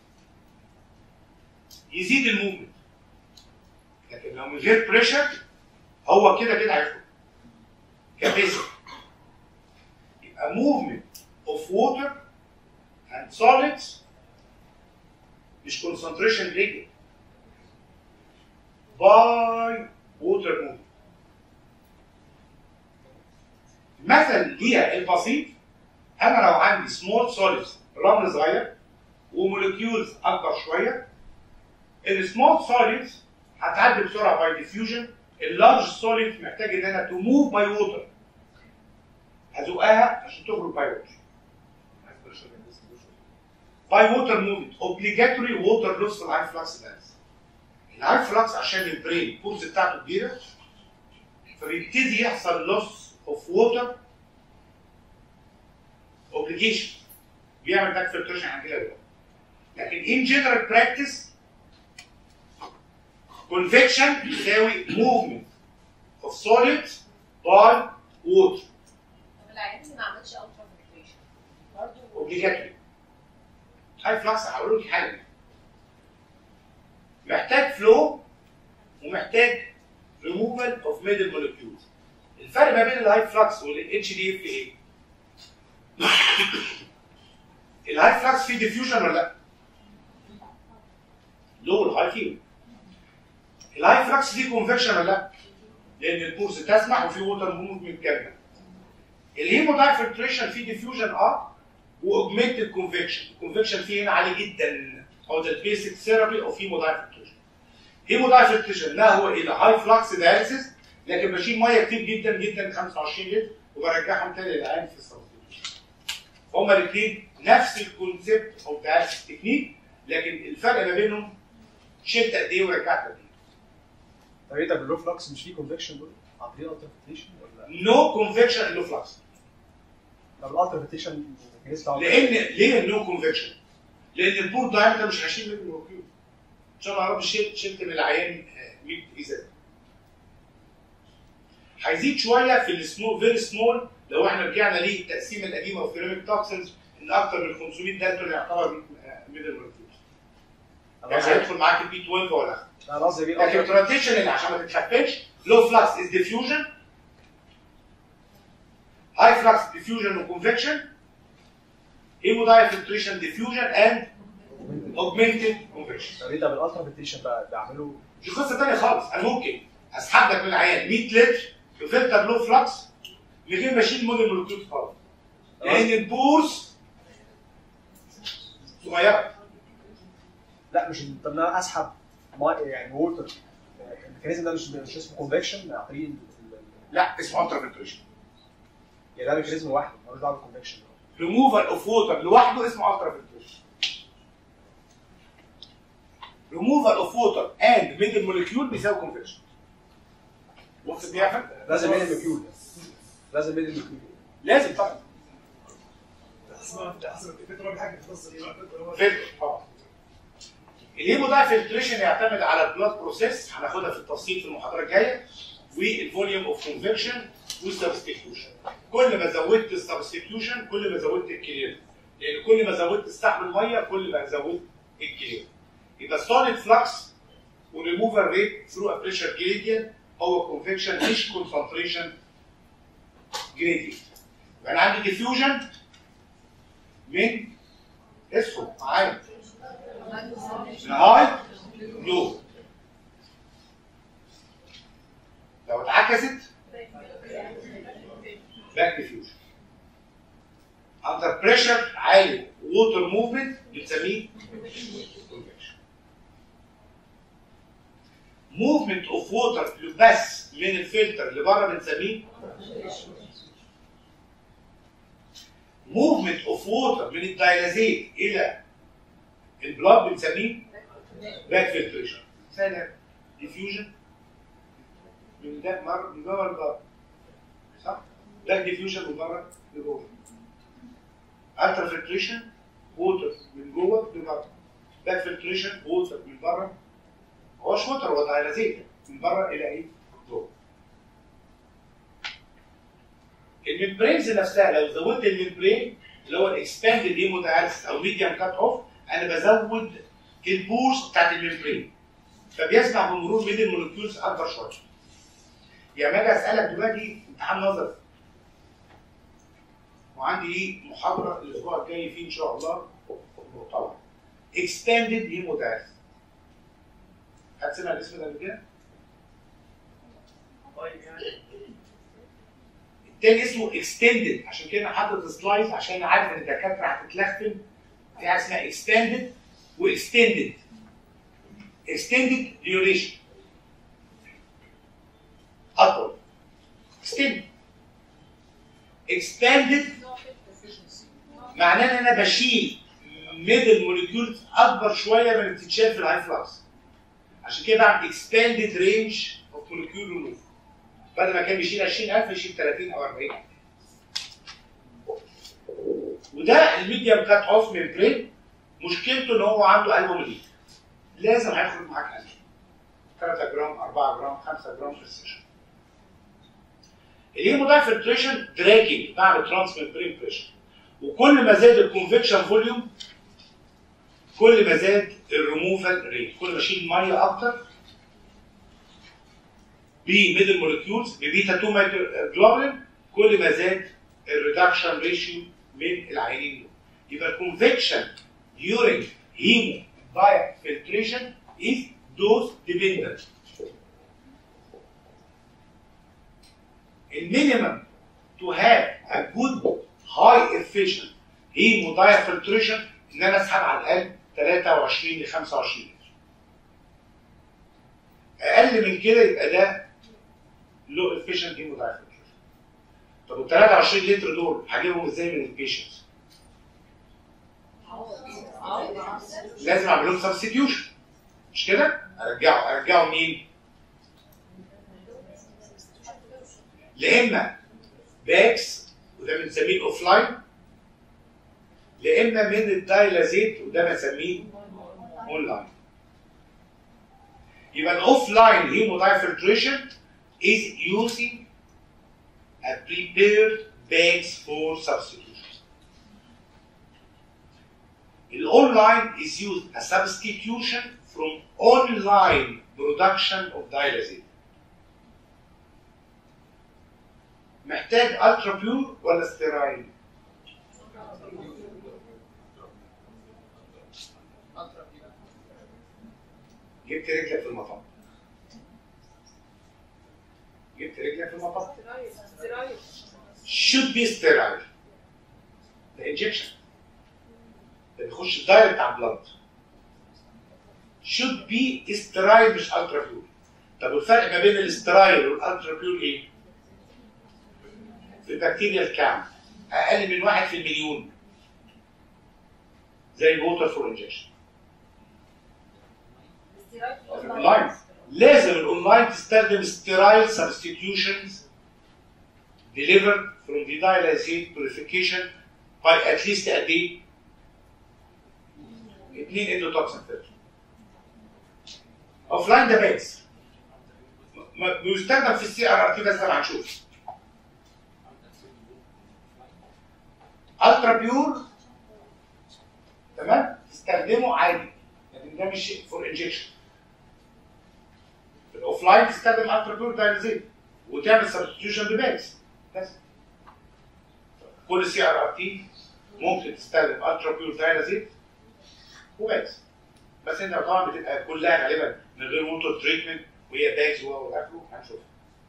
يزيد الموفمنت لكن لو من غير بريشر هو كده كده هيخرج كبيسك يبقى موفمنت اوف ووتر اند solids مش concentration gradient by water movement مثل ليها البسيط انا لو عندي سمول سوليدز رمل صغير وموليكيولز اكبر شويه السمول سوليدز هتعدي بسرعه باي ديفيوجن اللارج سوليد محتاج ان انا تو موف باي ووتر هزقها عشان تخرج باي ووتر عايز بريشر يعني distribution. باي ووتر موفمنت اوبليجاتوري ووتر لوس في الهاي فلكس بالانس الهاي فلكس عشان البرين البولز بتاعته كبيره فبيبتدي يحصل لوس اوف ووتر اوبليجيشن بيعمل باك فلتريشن عن كده دلوقتي. لكن ان جنرال براكتس convection بيساوي movement of solid by water طب العيان اللي ما عملش الترا فلتريشن برضه اوبليجاتوري هاي فلكس هقول لك حاجه محتاج فلو ومحتاج ريموفال اوف ميدل مولكيولز الفرق ما بين الهاي فلكس والاتش دي اف ايه؟ الهاي فلكس فيه ديفيوجن ولا لا؟ لو الهاي فيه الهاي فلكس فيه كونفكشن ولا لا؟ لان البورس تسمح وفي ووتر موفمنت كامله الهيمو داي فلتريشن فيه ديفيوجن اه واوجمنتد كونفكشن الكونفكشن فيه هنا عالي جدا هو ده البيسك ثيرابي اوف هيمو داي فلتريشن هيمو داي فلتريشن ما هو الا هاي فلكس دايليسيس لكن بشيل ميه كتير جدا جدا 25 لتر وبرجعهم تاني للعين في السبستيوشن هما الاثنين نفس الكونسيبت او دايليسيس تكنيك لكن الفرق ما بينهم شلت قد ايه ورجعت قد ايه طب ايه طب اللو فلكس مش فيه كونفكشن دول عن طريق الالترفيتيشن ولا نو كونفكشن لو فلكس طب الالترفيتيشن الميكانيزم لان ليه النو كونفكشن؟ لان البور دايمتر مش 20 متر مركوب ان شاء الله يا رب شلت شلت من العيان آه، 100 ازازه هيزيد شويه في السمول فيري سمول لو احنا رجعنا للتقسيمه القديمه اوف سيراميك توكسنز ان اكثر من 500 دالتون يعتبر ميدل مركوب يعني هيدخل معاك البي 12 ولا لا لا انا قصدي لكن بيه الترانزيشن اللي عشان ما تتخففش لو فلكس از ديفيوجن هاي فلكس ديفيوجن وكونفكشن هيموداي فلتريشن ديفيوجن اند اوجمنتد كونفكشن طب ايه طب الالترفيتيشن بقى بعمله دي قصه ثانيه خالص انا ممكن اسحب لك من العيان 100 لتر بفلتر لو فلكس من غير ما اشيل موديل مولكيول خالص لان البورس صغيره لا مش طب انا اسحب ماء يعني ووتر الميكانيزم ده مش مش اسمه كونفكشن عن طريق ال- ال- لا اسمه الترا فلتريشن يعني ده ميكانيزم لوحده ملوش دعوه بالكونفكشن ريموفال اوف ووتر لوحده اسمه الترا فلتريشن ريموفال اوف ووتر اند ميدل مولكيول بيساوي كونفكشن وقت بيعمل لازم ميدل ميكيول لازم ميدل ميكيول لازم طبعا تحسب تحسب الفكره ولا حاجه تخص فلتر طبعا الهيمو ده فلتريشن يعتمد على البلاد بروسيس هناخدها في التفصيل في المحاضره الجايه والفوليوم اوف كونفكشن والسبستيتيوشن كل ما زودت السبستيتيوشن كل ما زودت الكلير لان كل ما زودت استحمل ميه كل ما زودت الكلير يبقى سوليد فلكس وريموفال ريت ثرو ا بريشر جريدينت هو كونفكشن مش كونسنتريشن جريدينت يبقى انا عندي ديفيوجن من اسمه معايا من هاي لو لو اتعكست باك ديفيوجن اندر بريشر عالي ووتر موفمنت بنسميه convection. موفمنت اوف ووتر بس من الفلتر لبره بنسميه موفمنت اوف ووتر من الدايلازيت الى البلاد بنسميه باك فلتريشن ثاني ديفيوجن من ده مر من بره لبره صح؟ باك ديفيوجن من بره لجوه الترا فلتريشن ووتر من جوه لبره باك فلتريشن ووتر من بره هوش ووتر هو دايلازيت من بره الى ايه؟ جوه الممبرينز نفسها لو زودت الممبرين اللي هو الاكسباندد هيموداياليسيس او ميديم كات اوف انا بزود البورس بتاعت الممبرين فبيسمح بمرور ميدل مولكيولز اكبر شويه يعني ما اجي اسالك دلوقتي امتحان نظري وعندي ليه محاضره الاسبوع الجاي فيه ان شاء الله طبعا اكسباندد هيموداياليسيس هتسمع الاسم ده قبل كده؟ طيب يعني التاني اسمه اكستندد عشان كده أنا حاطط سلايد عشان عارف ان الدكاتره هتتلخفن في حاجه اسمها اكستندد واكستندد اكستندد ديوريشن اطول اكستندد اكسباندد معناه ان انا بشيل ميدل موليكيولز اكبر شويه من اللي بتتشال في الهاي فلكس عشان كده بعمل اكسباندد رينج اوف موليكيول ريموف بدل ما كان بيشيل 20000 يشيل 30 او 40 وده الميديم كات اوف ميمبرين مشكلته ان هو عنده قلبه مليء لازم هيخرج معاك قلب 3 جرام 4 جرام 5 جرام في السيشن الهيموداي فلتريشن دراجنج بعمل ترانس ميمبرين بريشر وكل ما زاد الكونفكشن فوليوم كل ما زاد الريموفال ريت كل ما اشيل ميه اكتر بميدل مولكيولز ببيتا 2 مايكروجلوبولين كل ما زاد الريدكشن ريشيو من العينين دول يبقى الكونفكشن during hemo filtration is dose dependent المينيمم to have a good high efficient hemodiafiltration ان انا اسحب على الاقل 23 ل 25 لتر اقل من كده يبقى ده لو efficient hemodiafiltration طب ال 23 لتر دول هجيبهم ازاي من البيشنتس؟ لازم اعمل لهم سبستيوشن مش كده؟ ارجعه ارجعه منين؟ لا اما باكس وده بنسميه اوف لاين لا اما من الدايلازيت وده بنسميه اون لاين يبقى الاوف لاين هيمودايفلتريشن is using a prepared bags for substitution. The online is used as substitution from online production of dialysate. محتاج الترا بيور ولا ستيرايل؟ جبت رجلك في المطب جبت رجلك في المطب should be sterile ده injection ده بيخش دايركت على البلد should be sterile مش الترا بيور طب والفرق ما بين الاسترايل والالترا بيور ايه؟ في البكتيريا كام؟ اقل من واحد في المليون زي الووتر فور انجكشن الاونلاين لازم الاونلاين تستخدم sterile substitutions delivered from the dialysate purification by at least قد ايه؟ 2 اندوتوكسين فلتر اوف لاين ده بيز بيستخدم في السي ار ار تي بس طبعا هنشوف الترا بيور تمام تستخدمه عادي لكن ده مش فور انجكشن الاوف لاين تستخدم الترا بيور دايليزيت وتعمل سبستيوشن بباكس بس كل سي ار ار تي ممكن تستخدم الترا بيور دايليزيت وباكس بس انت طبعا بتبقى كلها غالبا من غير ووتر تريتمنت وهي باكس واخره هنشوفها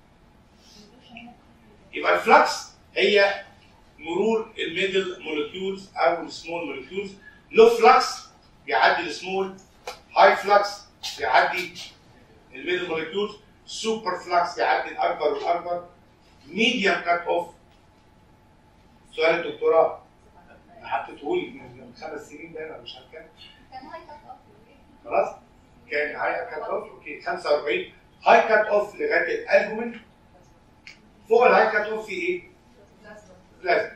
يبقى الفلكس هي مرور الميدل مولكيولز او السمول مولكيولز لو فلكس بيعدي السمول هاي فلكس بيعدي الميدل مولكيولز سوبر فلكس بيعدي الاكبر والاكبر ميديم كات اوف سؤال الدكتوراه حطيته لي من خمس سنين ده انا مش عارف كام كان هاي كات اوف خلاص كان هاي كات اوف اوكي 45 هاي كات اوف لغايه الالبومين فوق الهاي كات اوف في ايه؟ لازم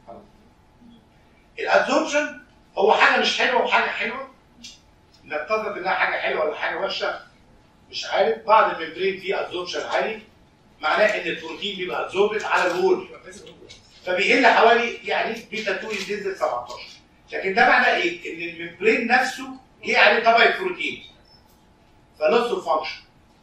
الادزوربشن هو حاجه مش حلوه وحاجه حلوه نتفق انها حاجه حلوه ولا حاجه وحشه مش عارف بعض الممبرين فيه ادزوربشن عالي معناه ان البروتين بيبقى ادزوربت على الوول فبيقل حوالي يعني بيتا 2 ينزل 17 لكن ده معناه ايه؟ ان الممبرين نفسه جه عليه طبقه بروتين فلوس اوف فانكشن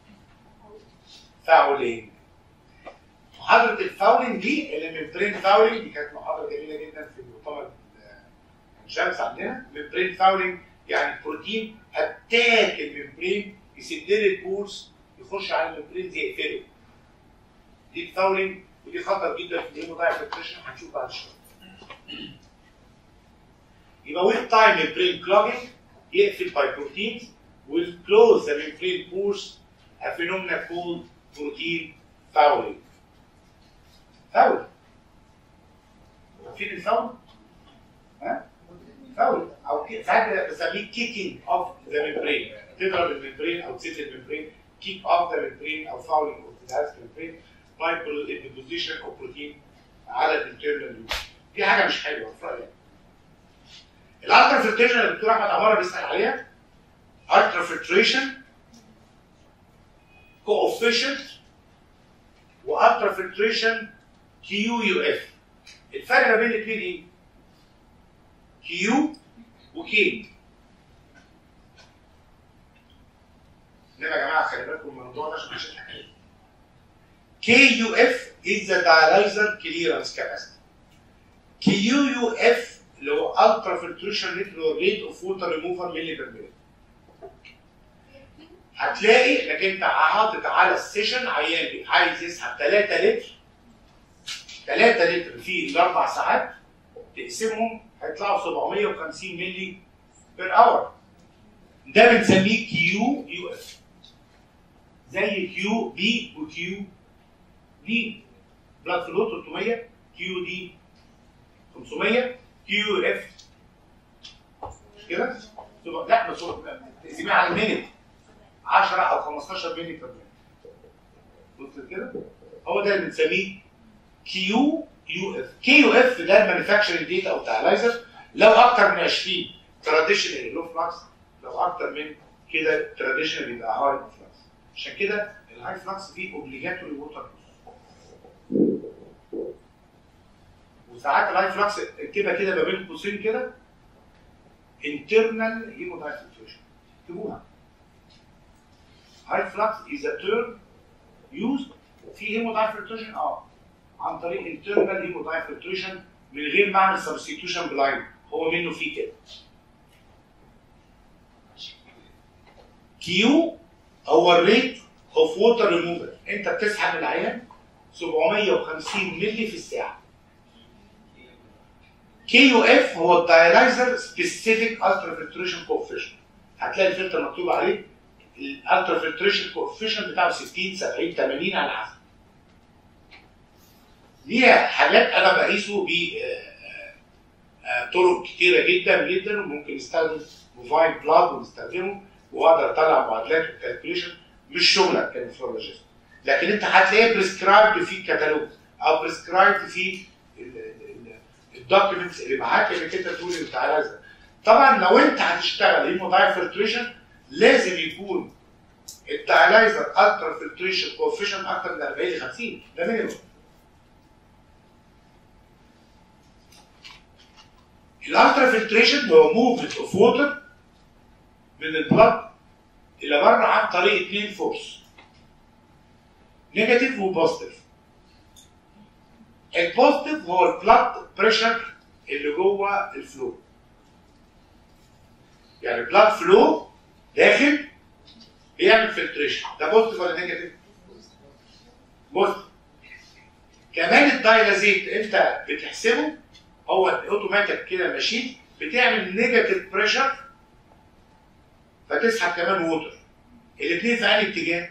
فاولينج محاضره الفاولينج دي اللي الممبرين فاولينج دي كانت محاضره جميله جدا في المؤتمر الشمس عندنا ممبرين فاولينج يعني البروتين اتاك الممبرين يسد لي البورس يخش على الممبرين زي يقفله دي الفاولينج ودي خطر جدا في الهيمودايفرتيشن هنشوف بعد شويه يبقى with time membrane clogging يقفل by proteins will close the membrane pores a phenomena called protein fouling فاول عارفين الفاول؟ ها؟ فاول او كي- ساعات بسميه كيكينج اوف ذا ميمبرين تضرب الممبرين او تسد الممبرين كيك اوف ذا ميمبرين او فاولينج اوف ذا ميمبرين باي الديبوزيشن اوف بروتين على الانترنال لوب دي حاجه مش حلوه في رايي الالترا فلتريشن اللي الدكتور احمد عماره بيسال عليها الترا فلتريشن كوفيشنت والترا فلتريشن كيو يو اف الفرق ما بين الاثنين ايه؟ كيو وكي انما يا جماعه خلي بالكم من الموضوع ده عشان مش الحكايه كي يو اف is the dialyzer clearance capacity كيو يو اف اللي هو الترا فلتريشن ريت اللي هو ريت اوف ووتر ريموفر ملي بير ملي هتلاقي انك انت حاطط على السيشن عيان بي- عايز يسحب 3 لتر 3 لتر في الاربع ساعات تقسمهم هيطلعوا 750 ملي بير اور ده بنسميه كيو يو اف زي كيو بي وكيو دي بلاد فلو 300 كيو دي 500 كيو اف مش كده؟ تبقى- لا بس هو تقسميها على المينت 10 او 15 ملي بير مينت وصلت كده؟ هو ده اللي بنسميه كيو يو اف كي يو اف ده المانيفاكتشرنج ديت او بتاع لو اكتر من 20 تراديشنال لو فلكس لو اكتر من كده تراديشنال يبقى هاي فلكس عشان كده الهاي فلكس فيه اوبليجاتوري ووتر وساعات الهاي فلكس اكتبها كده ما بين قوسين كده internal hemodiafiltration اكتبوها high flux is a term used في hemodiafiltration اه عن طريق internal hemodiafiltration من غير ما اعمل substitution بلاين هو منه فيه كده كيو هو الريت اوف ووتر ريموفر انت بتسحب من العيان 750 مللي في الساعه كي يو اف هو الدايلايزر سبيسيفيك الترا فلتريشن كوفيشن هتلاقي الفلتر مكتوب عليه الالترا فلتريشن كوفيشن بتاعه 60 70 80 على حسب ليها حاجات انا بقيسه ب طرق كتيره جدا جدا وممكن نستخدم موفاين بلاد ونستخدمه واقدر اطلع معادلات وكالكوليشن مش شغلك كنفرولوجيست لكن انت هتلاقيه بريسكرايبد في الكتالوج او بريسكرايبد في الدوكيومنتس اللي معاك انك انت تقول انت عايزها طبعا لو انت هتشتغل هيموداي فلتريشن لازم يكون الدايلايزر الترا فلتريشن كوفيشن اكتر من 40 ل 50 ده مينيموم الالترا فلتريشن هو موفمنت اوف ووتر من البلد الى بره عن طريق اثنين فورس نيجاتيف وبوزيتيف البوزيتيف هو البلد بريشر اللي جوه الفلو يعني البلد فلو داخل بيعمل فلتريشن ده بوزيتيف ولا نيجاتيف؟ بوزيتيف كمان الدايلازيت انت بتحسبه هو اوتوماتيك كده ماشين بتعمل نيجاتيف بريشر فتسحب كمان ووتر الاثنين في انهي اتجاه؟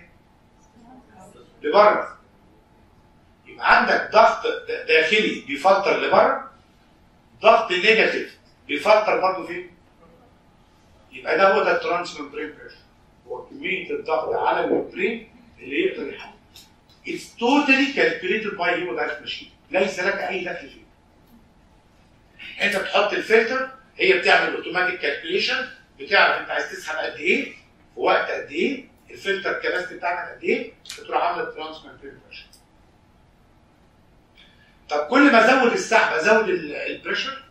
لبره يبقى عندك ضغط داخلي بيفلتر لبره ضغط نيجاتيف بيفلتر برضه فين؟ يبقى ده هو ده الترانس ممبرين بريشر هو كميه الضغط على الممبرين اللي يقدر يحمل It's totally calculated by hemodynamic machine ليس لك اي دخل فيه انت بتحط الفلتر هي بتعمل اوتوماتيك كالكوليشن بتعرف انت عايز تسحب قد ايه في وقت قد ايه الفلتر كباستي بتاعتك قد ايه بتروح عامله ترانس ممبرين بريشر طب كل ما ازود السحب ازود ال- البريشر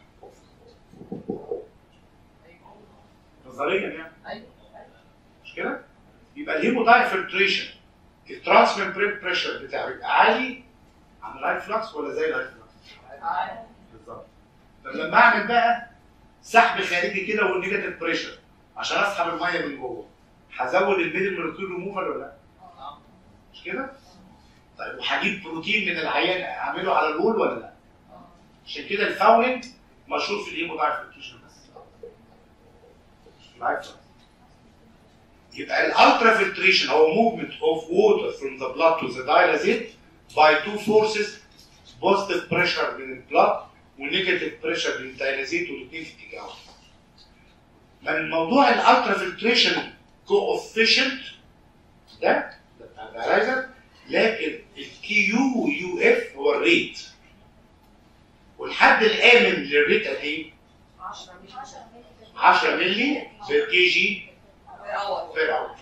نظريا يعني ايوه مش كده؟ يبقى الهيموداي فلتريشن الترانسفير بريشر بتاعه يبقى عالي عن الهاي فلكس ولا زي الهاي فلكس؟ بالظبط طب لما اعمل بقى سحب خارجي كده والنيجاتيف بريشر عشان اسحب الميه من جوه هزود الميدل مولكيول ريموفر ولا لا؟ مش كده؟ طيب وهجيب بروتين من العيان اعمله على الوول ولا لا؟ عشان كده الفاولنج مشهور في الهيموداي فلتريشن بس الهاي فلكس يبقى الالترا فلتريشن هو movement of water from the blood to the dialysate by two forces positive pressure من البلاد ونيجاتيف بريشر من الدايلازيت والاثنين في اتجاه واحد. من موضوع الالترا فلتريشن كوفيشنت ده ده بتاع الدايلايزر لكن الكيو يو اف هو الريت والحد الامن للريت قد ايه؟ 10 مللي 10 مللي بير كي جي اور بير اور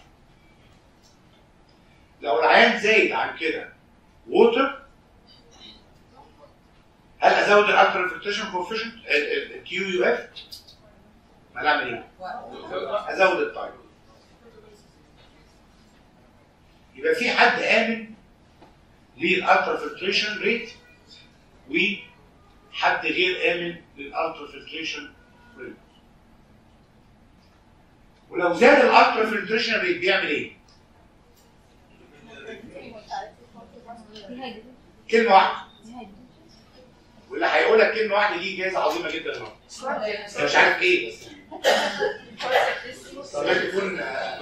لو العيان زايد عن كده ووتر هل ازود الالترا فلتريشن كوفيشنت الكيو يو اف؟ ما نعمل ايه؟ ازود التايم يبقى في حد امن للالترا فلتريشن ريت وحد غير امن للالترا فلتريشن ريت ولو زاد الالترا فلتريشن ريت بيعمل ايه؟ كلمه واحده واللي هيقولك كلمه واحده دي جايزه عظيمه جدا النهارده انا مش عارف ايه بس لازم تكون آه،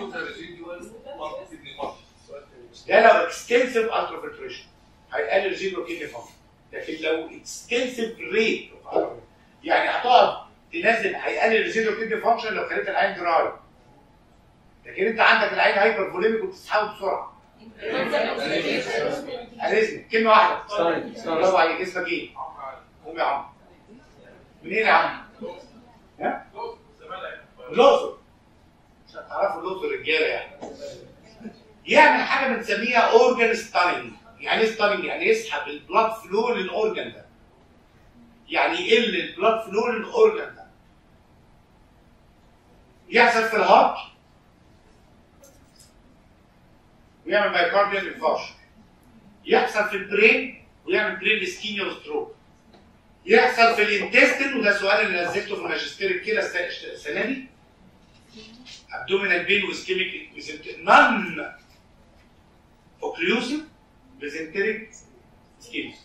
ده لو اكستنسيف الترا فلتريشن هيقلل زيرو كيدني فانكشن لكن لو اكستنسيف ريت يعني هتقعد تنزل هيقلل زيرو كيدني فانكشن لو خليت العين دراي لكن انت عندك العين هايبر فوليميك وبتسحبه بسرعه اريزمي كلمه واحده ستاين ستاين برافو عليك اسمك ايه؟ قوم يا عم منين يا عم؟ ها؟ الاقصر عشان تعرفوا الاقصر رجاله يعني يعمل حاجه بنسميها اورجان ستاننج يعني ايه ستاننج؟ يعني يسحب البلاد فلو للاورجان ده يعني يقل البلاد فلو للاورجان ده يحصل في الهارت ويعمل مايكارديال انفارشن يحصل في البرين ويعمل برين اسكيميا وستروك يحصل في الانتستين وده السؤال اللي نزلته في الماجستير الكلى الس- السنه دي ابدومينال بين واسكيميك نون اوكليوسيف بزنتريك سكيميا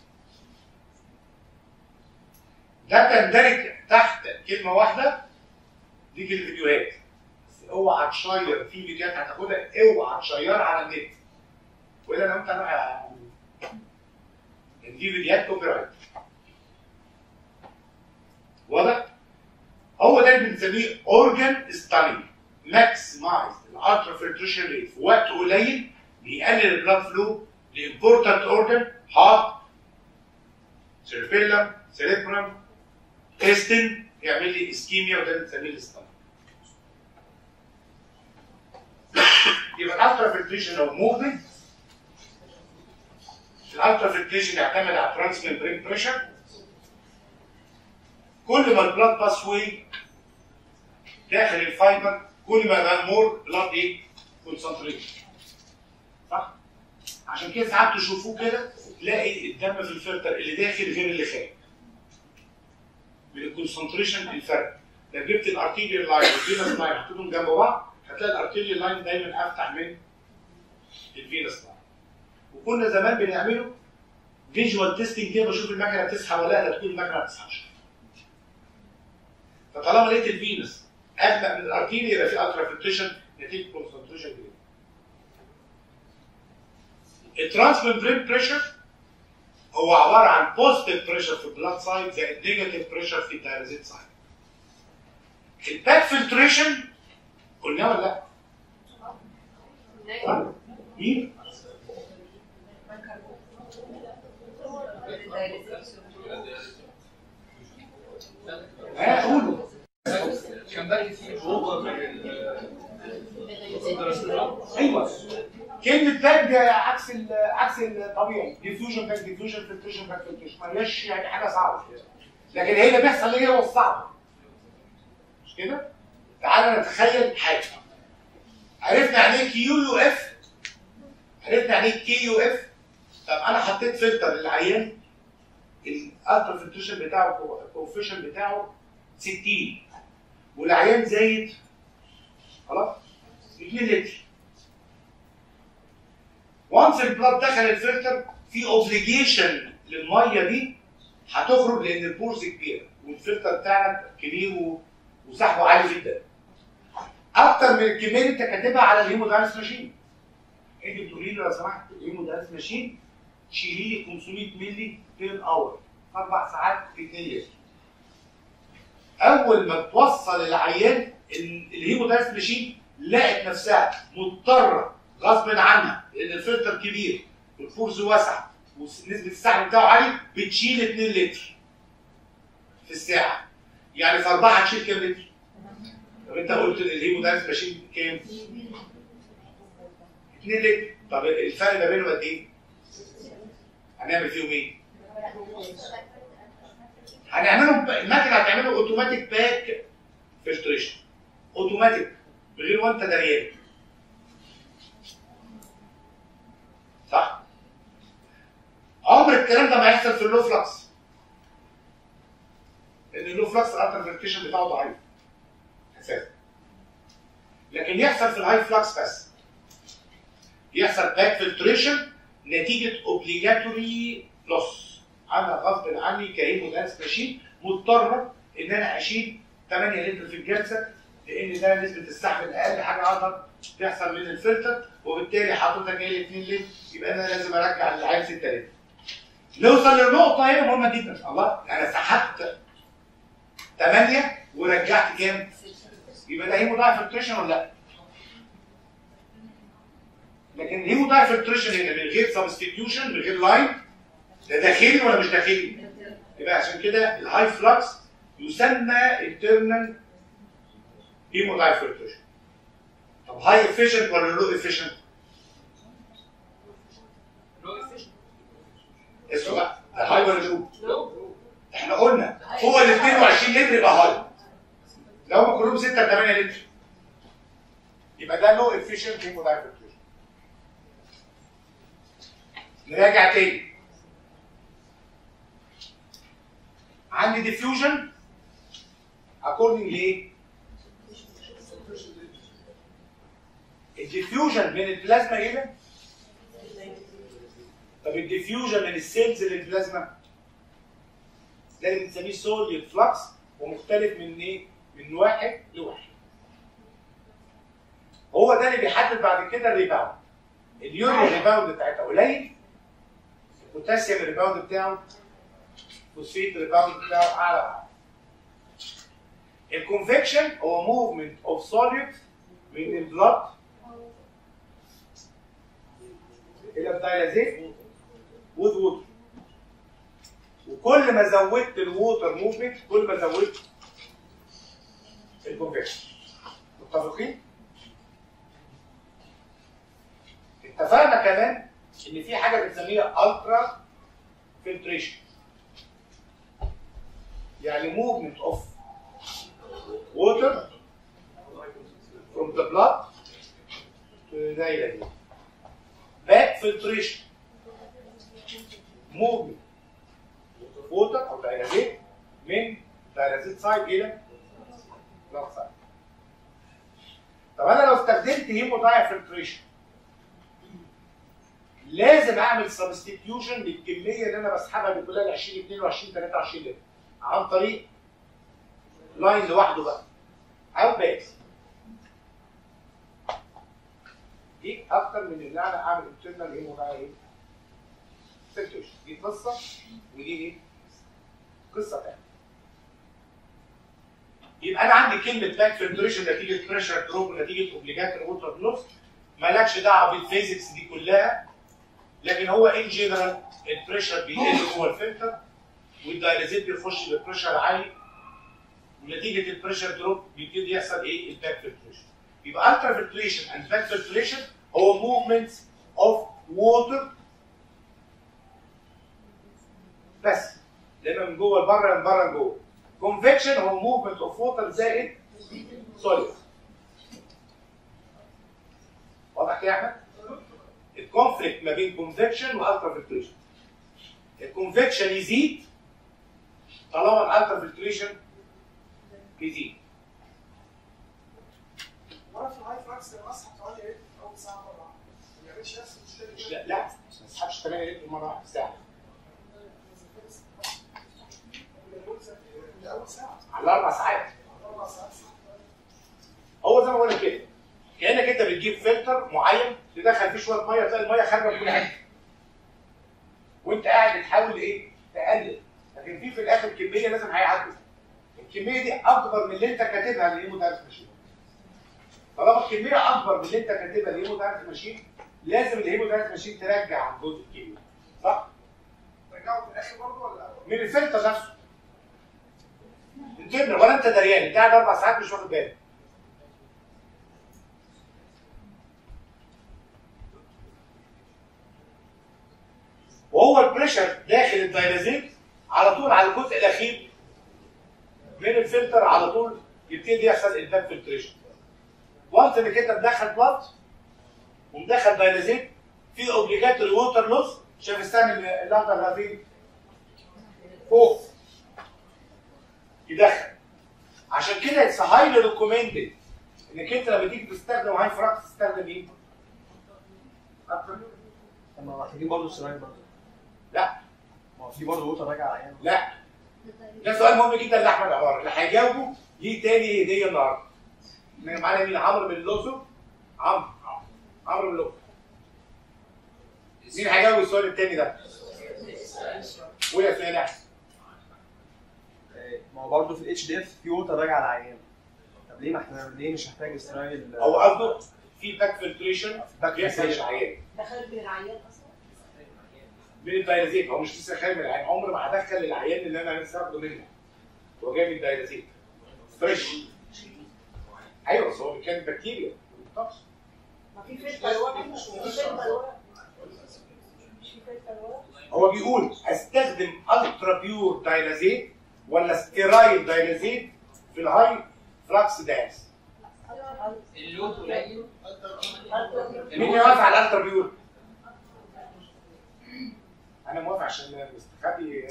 ده بتندرج تحت كلمه واحده دي في الفيديوهات بس اوعى تشير في فيديوهات هتاخدها اوعى تشيرها على النت والا لو انت نوع ان دي فيديوهات كوبي رايت واضح؟ هو ده اللي بنسميه اورجان ستانينج ماكسمايز الالترا فلتريشن ريت في وقت قليل بيقلل البلاد فلو لامبورتنت اورجان هارت سيربيلم سيريبرم تيستن يعمل لي اسكيميا وده اللي بنسميه الستانينج يبقى الالترا فلتريشن لو موفمنت الالترا فلتريشن يعتمد على ترانس ممبرين بريشر كل ما البلاد باس واي داخل الفايبر كل ما بقى مور بلاد ايه كونسنتريشن صح عشان كده ساعات تشوفوه كده تلاقي الدم في الفلتر اللي داخل غير اللي خارج من الكونسنتريشن الفرق لو جبت الارتيريال لاين والفينس لاين حطيتهم جنب بعض هتلاقي الارتيريال لاين دايما افتح من الفينس لاين وكنا زمان بنعمله فيجوال تيستنج كده بشوف المكنه بتسحب ولا لا لا تكون المكنه ما بتسحبش فطالما لقيت الفينس اغلى من الارتيريا يبقى في الترا فلتريشن نتيجه كونسنتريشن كبيره الترانس ممبرين بريشر هو عباره عن بوزيتيف بريشر في البلاد سايد زائد نيجاتيف بريشر في الدايرازيت سايد الباك فلتريشن قلناه ولا لا؟ ها؟ مين؟ ها قولوا كان باقي فيه جوه من ال ايوه كلمه باك عكس ال- عكس الطبيعي ديفيوجن باك ديفيوجن فلتريشن باك فلتريشن ما هياش يعني حاجه صعبه لكن هي اللي بيحصل ايه هو الصعب مش كده؟ تعالى نتخيل حاجه عرفنا يعني ايه كيو يو اف عرفنا يعني ايه كي يو اف طب انا حطيت فلتر للعيان الالترا فلتريشن بتاعه الكوفيشن بتاعه 60 والعيان زايد خلاص 2 لتر وانس البلاد دخل الفلتر في اوبليجيشن للميه دي هتخرج لان البورز كبيره والفلتر بتاعك كبير و- وسحبه عالي جدا اكتر من الكميه اللي انت كاتبها على الهيمودايلس ماشين انت بتقولي لي لو سمحت الهيمودايلس ماشين شيلي لي 500 مللي بير اور اربع ساعات في 2 لتر اول ما توصل العيان ال- الهيمودايلس ماشين لقت نفسها مضطره غصب عنها لان الفلتر كبير والفرز واسع ونسبه السحب بتاعه عالي بتشيل 2 لتر في الساعه يعني في اربعه هتشيل كام لتر؟ طب انت قلت الهيمودايلس ماشين كام؟ 2 لتر طب الفرق ما بينهم قد ايه؟ هنعمل فيهم ايه؟ هنعملهم المكنه هتعمله اوتوماتيك باك فلتريشن اوتوماتيك من غير وانت دريان صح؟ عمر الكلام ده ما يحصل في اللو فلكس لان اللو فلكس الالترفلتريشن بتاعه ضعيف اساسا لكن يحصل في الهاي فلكس بس يحصل باك فلتريشن نتيجه اوبليجاتوري لوس انا غصب عني كهيمودانس ماشين مضطر ان انا اشيل 8 لتر في الجلسه لان ده نسبه السحب الاقل حاجه اقدر تحصل من الفلتر وبالتالي حضرتك جاي 2 لتر يبقى انا لازم ارجع للعين 6 لتر نوصل للنقطه هنا مهمه جدا الله انا سحبت 8 ورجعت كام؟ يبقى ده هيموداي فلتريشن ولا لا؟ لكن هيموداي فلتريشن هنا من غير سبستيتيوشن من غير لاين ده داخلي ولا مش داخلي؟ يبقى عشان كده الهاي فلكس يسمى انترنال هيموداي فلتريشن طب هاي افيشنت ولا لو افيشنت؟ اسمه بقى ده هاي ولا لو؟ احنا قلنا فوق ال 22 لتر يبقى هاي لو هم كلهم 6 8 لتر يبقى ده لو افيشنت هيموداي فلتريشن نراجع تاني عندي ديفيوجن اكوردنج لايه؟ الديفيوجن من البلازما هنا طب الديفيوجن من السيلز للبلازما ده اللي بنسميه سوليد فلكس ومختلف من ايه؟ من واحد لواحد هو ده اللي بيحدد بعد كده الريباوند اليوريا الريباوند بتاعتها قليل البوتاسيوم الريباوند بتاعه فوسفيت الريباوند بتاعه اعلى واعلى الكونفكشن هو موفمنت اوف سوليد من البلاد الى الدايلازيت وذ ووتر وكل ما زودت الووتر موفمنت كل ما زودت الكونفكشن متفقين؟ اتفقنا كمان ان في حاجه بنسميها الترا فلتريشن يعني موفمنت اوف ووتر from the blood to the dilated. Back filtration. Movement of water أو dialysate من dialysate side إلى blood side. طب أنا لو استخدمت هيمودايا فلتريشن لازم اعمل سبستيتيوشن للكميه اللي انا بسحبها من خلال 20 22 23 لتر عن طريق لاين لوحده بقى او باس دي اكتر من ان انا اعمل انترنال ايه وبقى ايه فلتريشن دي قصه ودي ايه قصه ثانيه يبقى انا عندي كلمه باك فلتريشن نتيجه بريشر دروب ونتيجه اوبليجاتوري ووتر بلوس مالكش دعوه بالفيزيكس دي كلها لكن هو ان جنرال البريشر بيقل جوه الفلتر والدايلازيت بيخش ببريشر عالي ونتيجه البريشر دروب بيبتدي يحصل ايه الباك فلتريشن يبقى الترا فلتريشن اند باك فلتريشن هو موفمنت of water بس لما من جوه لبره من بره لجوه convection هو movement of water زائد solid واضح كده يا احمد؟ الكونفليكت ما بين convection والترا فلتريشن الكونفكشن يزيد طالما الالترا فلتريشن يزيد وانا في الهاي فلاكس لما اصحى حوالي ايه اول ساعه مره واحدة. ما يعملش نفس المشكله دي لا لا ما تسحبش 8 لتر مره واحده في الساعه من اول ساعه على اربع ساعات اربع ساعات هو زي ما بقول لك كده كانك انت بتجيب فلتر معين تدخل فيه شويه ميه تلاقي الميه خارجه من كل حته وانت قاعد بتحاول ايه تقلل لكن في في الاخر كميه لازم هيعدي الكميه دي اكبر من اللي انت كاتبها للهيمودايلس ماشين طالما الكميه اكبر من اللي انت كاتبها للهيمودايلس ماشين لازم الهيمودايلس ماشين ترجع الجزء الكبير صح رجعوا في الاخر برضه ولا من الفلتر نفسه الجبنه ولا انت دريان انت قاعد اربع ساعات مش واخد بالك وهو البريشر داخل الدايلازيت على طول على الجزء الاخير من الفلتر على طول يبتدي يحصل انتاج فلتريشن وانت انك انت مدخل بلط ومدخل دايلازيت في اوبليجاتوري ووتر لوس شايف السهم اللي الاخضر اللي فين فوق يدخل عشان كده اتس هايلي ريكومندد انك انت لما تيجي تستخدم هاي فراكس تستخدم ايه؟ أكتر؟ طب ما محتاجين برضه السراير برضه لا ما هو في برضه ووتر راجع على عيان لا ده سؤال مهم جدا لاحمد عمار اللي هيجاوبه ليه تاني هديه النهارده معانا مين عمرو من الاقصر عمرو عمرو من الاقصر مين هيجاوب السؤال التاني ده؟ قول يا سؤال احسن آه، ما هو برضه في الاتش دي اف في ووتر راجع على عيان طب ليه ما احنا ليه مش هحتاج السراير هو قصده في باك فلتريشن بيحصل للعيان ده خارج من العيان اصلا من الدايلازيت هو مش لسه خارج من العيان عمر ما هدخل العيان اللي انا لسه واخده منه هو جاي من الدايلازيت فريش ايوه بس هو كان بكتيريا طقس. ما في فلتر ورا في فلتر ورا مش في فلتر ورا هو بيقول استخدم الترا بيور دايلازيت ولا ستيرايل دايلازيت في الهاي فلاكس دانس اللود قليل مين يوافق على الالترا بيور؟ انا موافق عشان مستخبي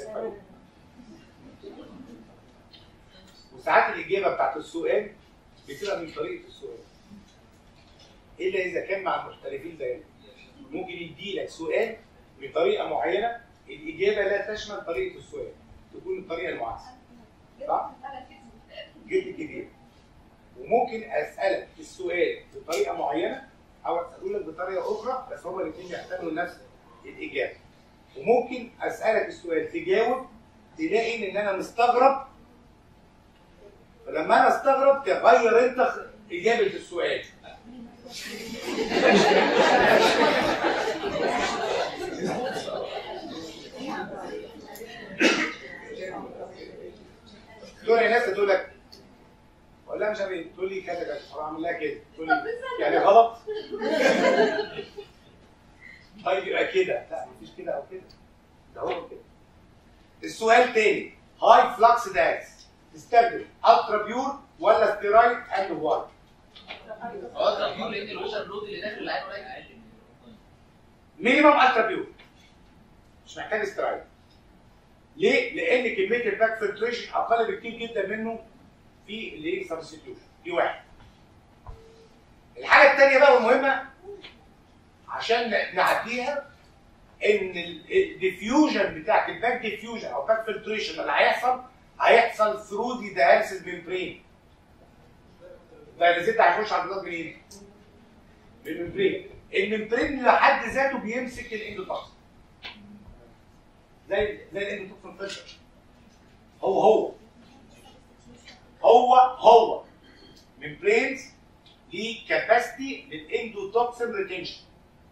وساعات الاجابه بتاعت السؤال بتبقى من طريقه السؤال الا اذا كان مع المحترفين زينا ممكن يديلك سؤال بطريقه معينه الاجابه لا تشمل طريقه السؤال تكون الطريقه المعاكسه صح؟ جد كبير وممكن اسالك السؤال بطريقه معينه او اساله لك بطريقه اخرى بس هما الاثنين بيحتملوا نفس الاجابه وممكن اسالك السؤال تجاوب تلاقي ان انا مستغرب فلما انا استغرب تغير انت خ- اجابه السؤال تقول ناس تقول لك ولا مش عارف ايه تقول لي كذا كذا اروح اعمل لها كده تقول لي يعني غلط طيب يبقى كده لا مفيش كده او كده ده هو كده السؤال تاني هاي فلكس داكس تستخدم الترا بيور ولا ستيرايد اند واي اه طب يقول لان الوتر لود اللي داخل العين قليل اقل مينيمم الترا بيور مش محتاج ستيرايد ليه؟ لان كميه الباك فلتريشن اقل بكتير جدا منه في الايه سبستيوشن دي واحد الحاجه الثانيه بقى والمهمه عشان نعديها ان الديفيوجن بتاعت الباك ديفيوجن او باك فلتريشن اللي هيحصل هيحصل ثرو دي دايلسيس ممبرين الدايلسيس ده هيخش على البلاد منين؟ من الممبرين الممبرين لحد ذاته بيمسك الاندوتوكسين زي زي الاندوتوكسين فلتر هو هو هو هو ممبرينز ليه كاباسيتي للاندوتوكسين ريتنشن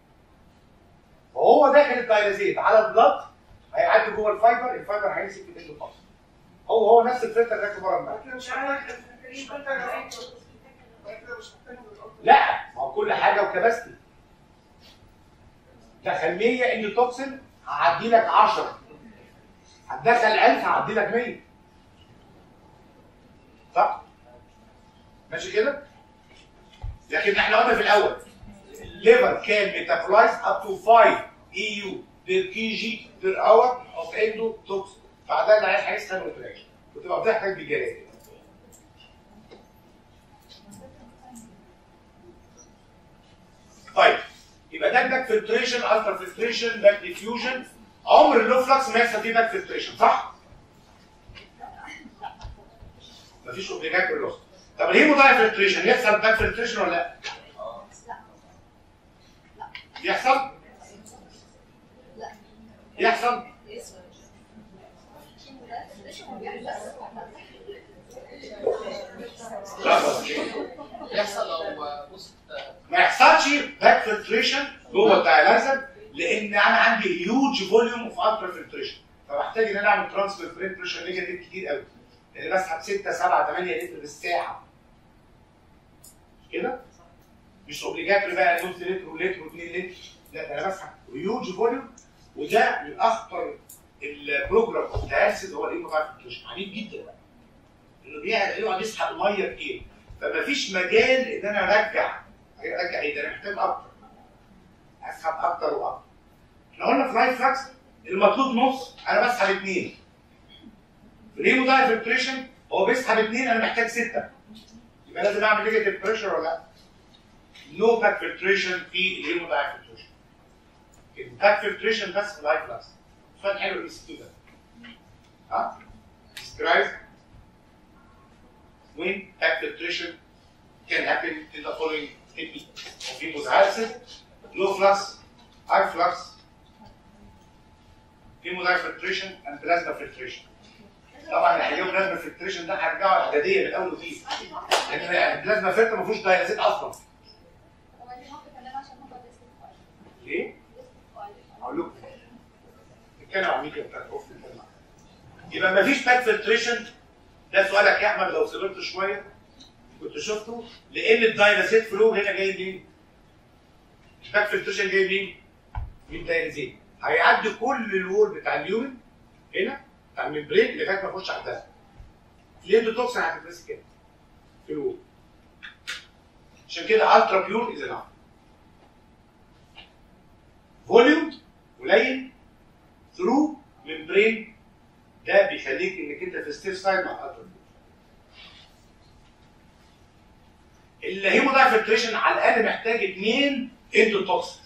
وهو داخل الدايلازيت على البلط هيعدي جوه الفايبر الفايبر هيمسك في الاندوتوكسين هو هو نفس الفلتر اللي راكب بره المعده كده مش عارف مش محتاج كده مش محتاج لا ما هو كل حاجه وكباستي دخل 100 انت توكسين هعدي لك 10 هتدخل 1000 هعدي لك 100 صح؟ ماشي كده؟ لكن احنا قلنا في الاول liver can metabolize up to 5 EU per kg per hour of endotoxin بعدها اللي عايز حاجه اسمها نوتريشن وتبقى بتحتاج بجلال طيب يبقى ده باك فلتريشن الترا فلتريشن باك ديفيوجن عمر اللو فلكس ما يحصل فيه باك فلتريشن صح؟ مفيش اوبليجات باللوس طب الهيموداي فلتريشن يحصل باك فلتريشن ولا لا؟ يحصل؟ يحصل؟ لا بس يحصل لو بص ما يحصلش باك فلتريشن جوه الدايلازر لان انا عندي هيوج فوليوم اوف الترا فلتريشن فبحتاج ان انا اعمل ترانسفير فريم بريشر نيجاتيف كتير قوي لان بسحب 6 7 8 لتر بالساعه كده مش اوبليجاتوري بقى نص لتر ولتر و2 لتر لا ده انا بسحب هيوج فوليوم وده من اخطر البروجرام اوف دايلسيس هو الايموتايف فلتريشن عنيف جدا انه بيقعد يقعد يسحب ميه كتير فما فيش مجال ان انا ارجع ارجع ايه ده انا محتاج اكتر اسحب اكتر واكتر احنا قلنا في لايف فلاكس المطلوب نص انا بسحب اثنين في الهيموداي فلتريشن هو بيسحب اثنين انا محتاج سته يبقى لازم اعمل نيجاتيف بريشر ولا لا؟ نو باك فلتريشن في الهيموداي فلتريشن الباك فلتريشن بس في لايف فلاكس سؤال حلو الاس كيو ده ها؟ describe when back filtration can happen in the following technique of hemodialysis, low flux, high flux, hemodialysis filtration and plasma filtration. طبعا اللي هيجيبوا بلازما فلتريشن ده هرجعه اعداديه من اول وجديد لان البلازما فلتر ما فيهوش دايلازيت اصلا ليه؟ هقول لكم نتكلم عن الميديا بتاعت اوف يبقى ما فيش باك فلتريشن ده سؤالك يا احمد لو صبرت شويه كنت شفته لان الدايلازيت فلو هنا جاي منين؟ الباك فلتريشن جاي منين؟ من الدايلازيت هيعدي كل الوول بتاع اليورين هنا بتاع الممبرين لغايه ما يخش على الدم الاندوتوكسين هتتمسك كده في الوول عشان كده الترا بيور از انف فوليوم قليل ثرو ممبرين ده بيخليك انك انت في ستيف سايد مع الالترا بيور الهيموداي فلتريشن على الاقل محتاج اثنين اندوتوكسين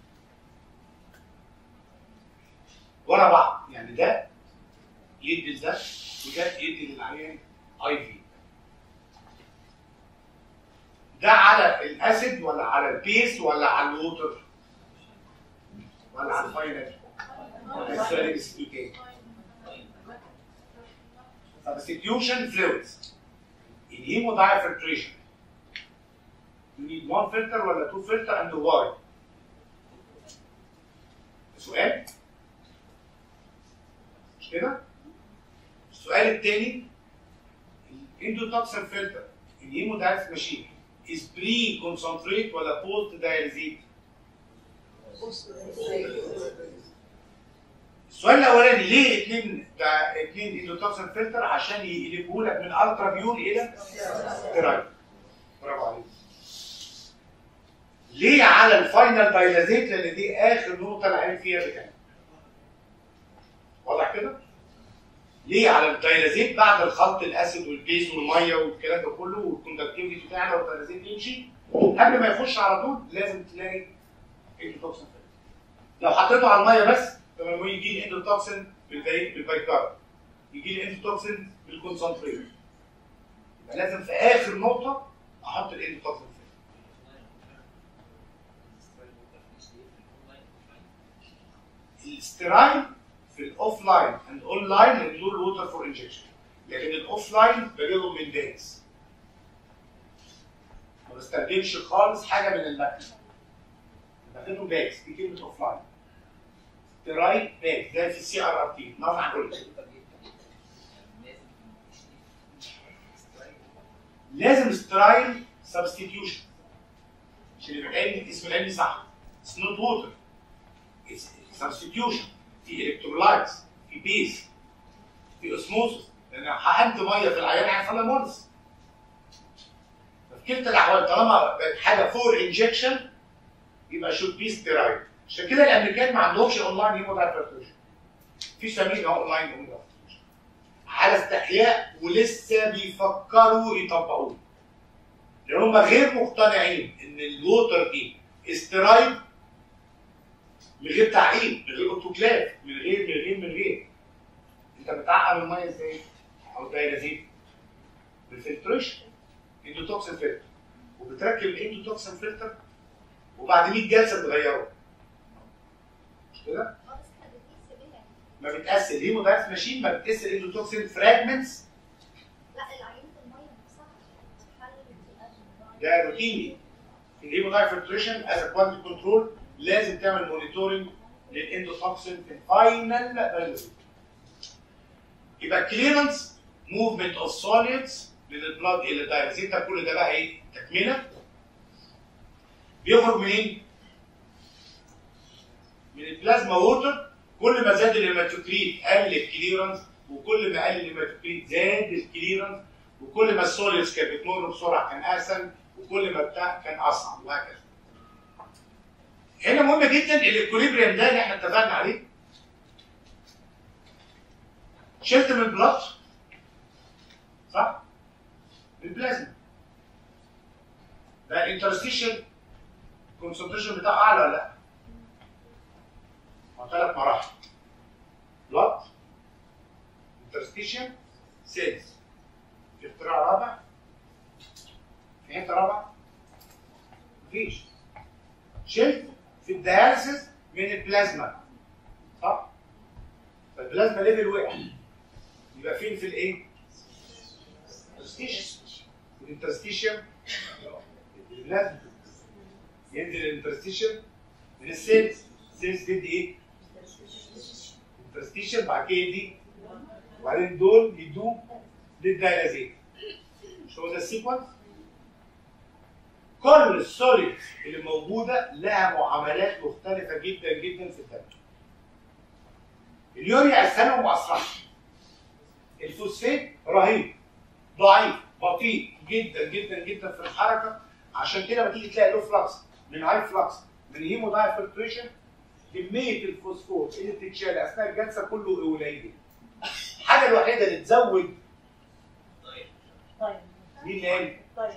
ورا بعض يعني ده يدي لده وده يدي للعيان اي في ده على الاسيد ولا على البيس ولا على الووتر ولا على الفاينل السؤال تاني substitution fluids in hemodiafiltration you need one filter ولا two filter and why سؤال مش كده السؤال الثاني الاندوتوكسين فلتر الهيمودايلس ماشين is pre concentrate ولا post dialysate السؤال الاولاني ليه اثنين ده اثنين اندوتوكسين فلتر عشان يقلبوا لك من الترا بيور الى ستيرايد برافو عليك ليه على الفاينل دايلازيت لان دي اخر نقطه العين فيها بكام واضح كده ليه على الدايلازيت بعد الخلط الاسيد والبيز والميه والكلام ده كله والكوندكتيفيتي بتاعنا والدايلازيت يمشي قبل ما يخش على طول لازم تلاقي اندوتوكسين فلتر لو حطيته على الميه بس تمام يجي لي اندوتوكسين بالبي- بالبيكار يجي لي اندوتوكسين بالكونسنتريت يبقى لازم في اخر نقطه احط الاندوتوكسين السترايل في الاوف لاين اند اون لاين انكلود ووتر فور انجكشن لكن الاوف لاين بجيبهم من باكس ما بستخدمش خالص حاجه من المكنه باخدهم باكس دي كلمه اوف لاين سترايل باك زي في السي ار ار تي نرفع نقول لازم سترايل سبستيتيوشن عشان يبقى العلم اسم العلمي صح اتس نوت ووتر سبستيوشن في الكترولايتس في بيس في اسموسس لان حقنت ميه في العيان هيحصل لها مونس في كلتا الاحوال طالما بقت حاجه فور انجكشن يبقى شوت بي ستيرايد عشان كده الامريكان ما عندهمش اونلاين هيمودايفرتوشن في سمين اهو اونلاين هيمودايفرتوشن على استحياء ولسه بيفكروا يطبقوه لان هم غير مقتنعين ان الووتر دي استرايد من غير تعقيم من غير اوتوكلاف من غير من غير من غير انت بتعقم الميه ازاي؟ او دايره زيت بالفلتريشن اندوتوكسين فلتر وبتركب الاندوتوكسين فلتر وبعد 100 جلسه بتغيره مش كده؟ اه بس احنا بنقيس بيها ما بتقاس الهيمودايز ماشين ما بتقيس الاندوتوكسين فراجمنتس لا العينة المية نفسها بتحلل الأجل ده روتيني في الهيمودايز فلتريشن از كواليتي كنترول لازم تعمل مونيتورنج للاندوتوكسين في الفاينل دايلوجي يبقى كليرنس موفمنت اوف سوليدز من البلاد الى الدايلز انت كل ده بقى ايه تكمله بيخرج منين؟ من البلازما ووتر كل ما زاد الهيماتوكريت قل الكليرنس وكل ما قل الهيماتوكريت زاد الكليرنس وكل ما السوليدز كانت بتمر بسرعه كان اسهل وكل ما بتاع كان اصعب وهكذا. هنا مهم جدا الاكوليبريم ده اللي احنا اتفقنا عليه شلت من البلط صح؟ البلازما ده الانترستيشن الكونسنتريشن بتاعه اعلى ولا لا؟ هو ثلاث مراحل بلط انترستيشن سيلز في اختراع رابع في حته رابعه مفيش شلت في الدياليسيس من البلازما صح؟ فالبلازما ليفل وقع يبقى فين في الايه؟ انترستيشن الانترستيشن البلازما ينزل الانترستيشن من السيلز السيلز تدي ايه؟ انترستيشن بعد كده يدي وبعدين دول يدوه للدايلازيت مش هو ده السيكونس؟ كل السوليدز اللي موجوده لها معاملات مختلفه جدا جدا في الدم. اليوريا اسهلهم واسرعهم. الفوسفات رهيب ضعيف بطيء جدا جدا جدا في الحركه عشان كده لما تيجي تلاقي لو فلكس من هاي فلكس من هيموداي فلتريشن كميه الفوسفور اللي بتتشال اثناء الجلسه كله قليل. الحاجه الوحيده اللي تزود طيب مين اللي قال؟ طيب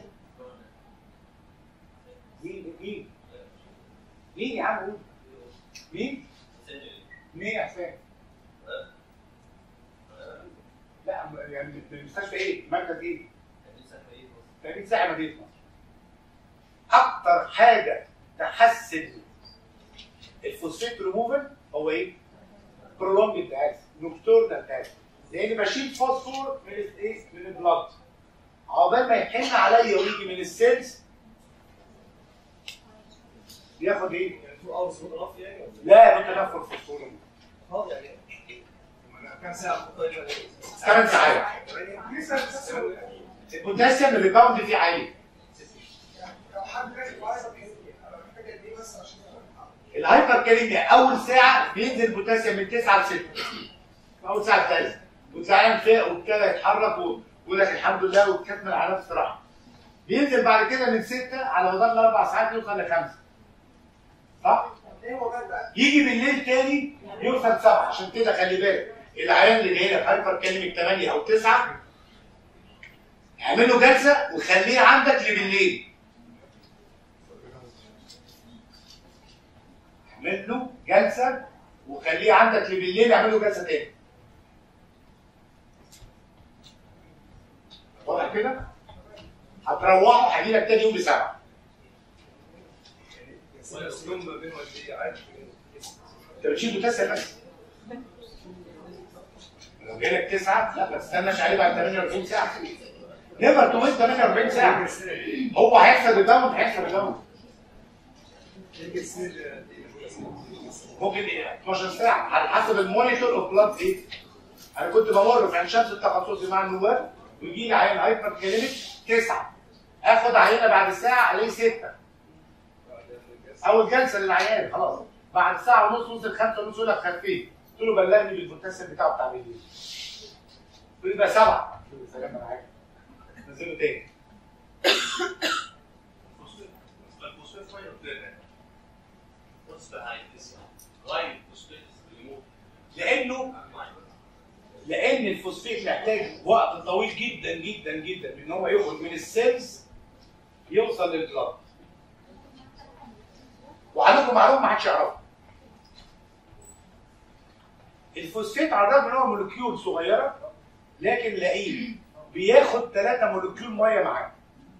مين مين؟ مين يا عم قول؟ مين؟ مين يا حسين؟ لا يعني المستشفى ايه؟ مركز ايه؟ تأمين صحي مدينة مصر. أكتر حاجة تحسن الفوسفيت ريموفل هو ايه؟ برولونج الدعاس نوكتورنال دعاس لأن بشيل فوسفور من الايه؟ من البلاد عقبال ما يحن عليا ويجي من السيلز بياخد ايه؟ تو اورز فوتوغراف يعني لا انت نفر فوسفور اه يعني كام ساعه طيب 8 ساعات لسه بتسأل البوتاسيوم الريباوند فيه عالي لو حد راكب عايز انا محتاج قد ايه بس عشان الهايبر كاليميا اول ساعه بينزل البوتاسيوم من 9 ل 6 في اول ساعه الثالثه وزعلان فاق وابتدى يتحرك و- ويقول لك الحمد لله وكتم العلامات استراحه بينزل بعد كده من 6 على مدار الاربع ساعات يوصل لخمسه صح؟ ايه هو بقى بقى يجي بالليل تاني يوصل 7 عشان كده خلي بالك العيان اللي جاي لك هايبر كاليميك 8 او 9 اعمل له جلسه وخليه عندك لبالليل اعمل له جلسه وخليه عندك لبالليل اعمل له جلسه تاني واضح كده؟ هتروحوا هجي لك تاني يوم بسبعه يوم ما بينه قد ايه عادي انت بتشيل بوتاسيوم بس لو جالك تسعه لا ما تستناش عليه بعد 48 ساعه نيفر تو 48 ساعه هو هيحصل ريباوند هيحصل ريباوند يمكن سنين قد ايه ممكن ايه 12 ساعه على حسب المونيتور اوف بلاد ايه انا كنت بمر في عين شمس التخصصي مع النواب ويجي لي عيان هايبر كلينيك تسعه اخد عينه بعد ساعه عليه سته اول جلسه للعيان خلاص بعد ساعه ونص وصل خمسه ونص يقول لك خفيت قلت له بلغني بالمنتسب بتاعه بتاع بالليل يبقى سبعه قلت له سلام معاك نزله تاني Phosphate why not doing that? What's behind this? Why phosphate is removed? لانه لان الفوسفيت محتاج وقت طويل جدا جدا جدا ان هو يخرج من السيلز يوصل للبلاد وعندكم معلومه ما حدش يعرفها الفوسفيت على الرغم ان هو مولكيول صغيره لكن لئيم بياخد 3 مولكيول ميه معاه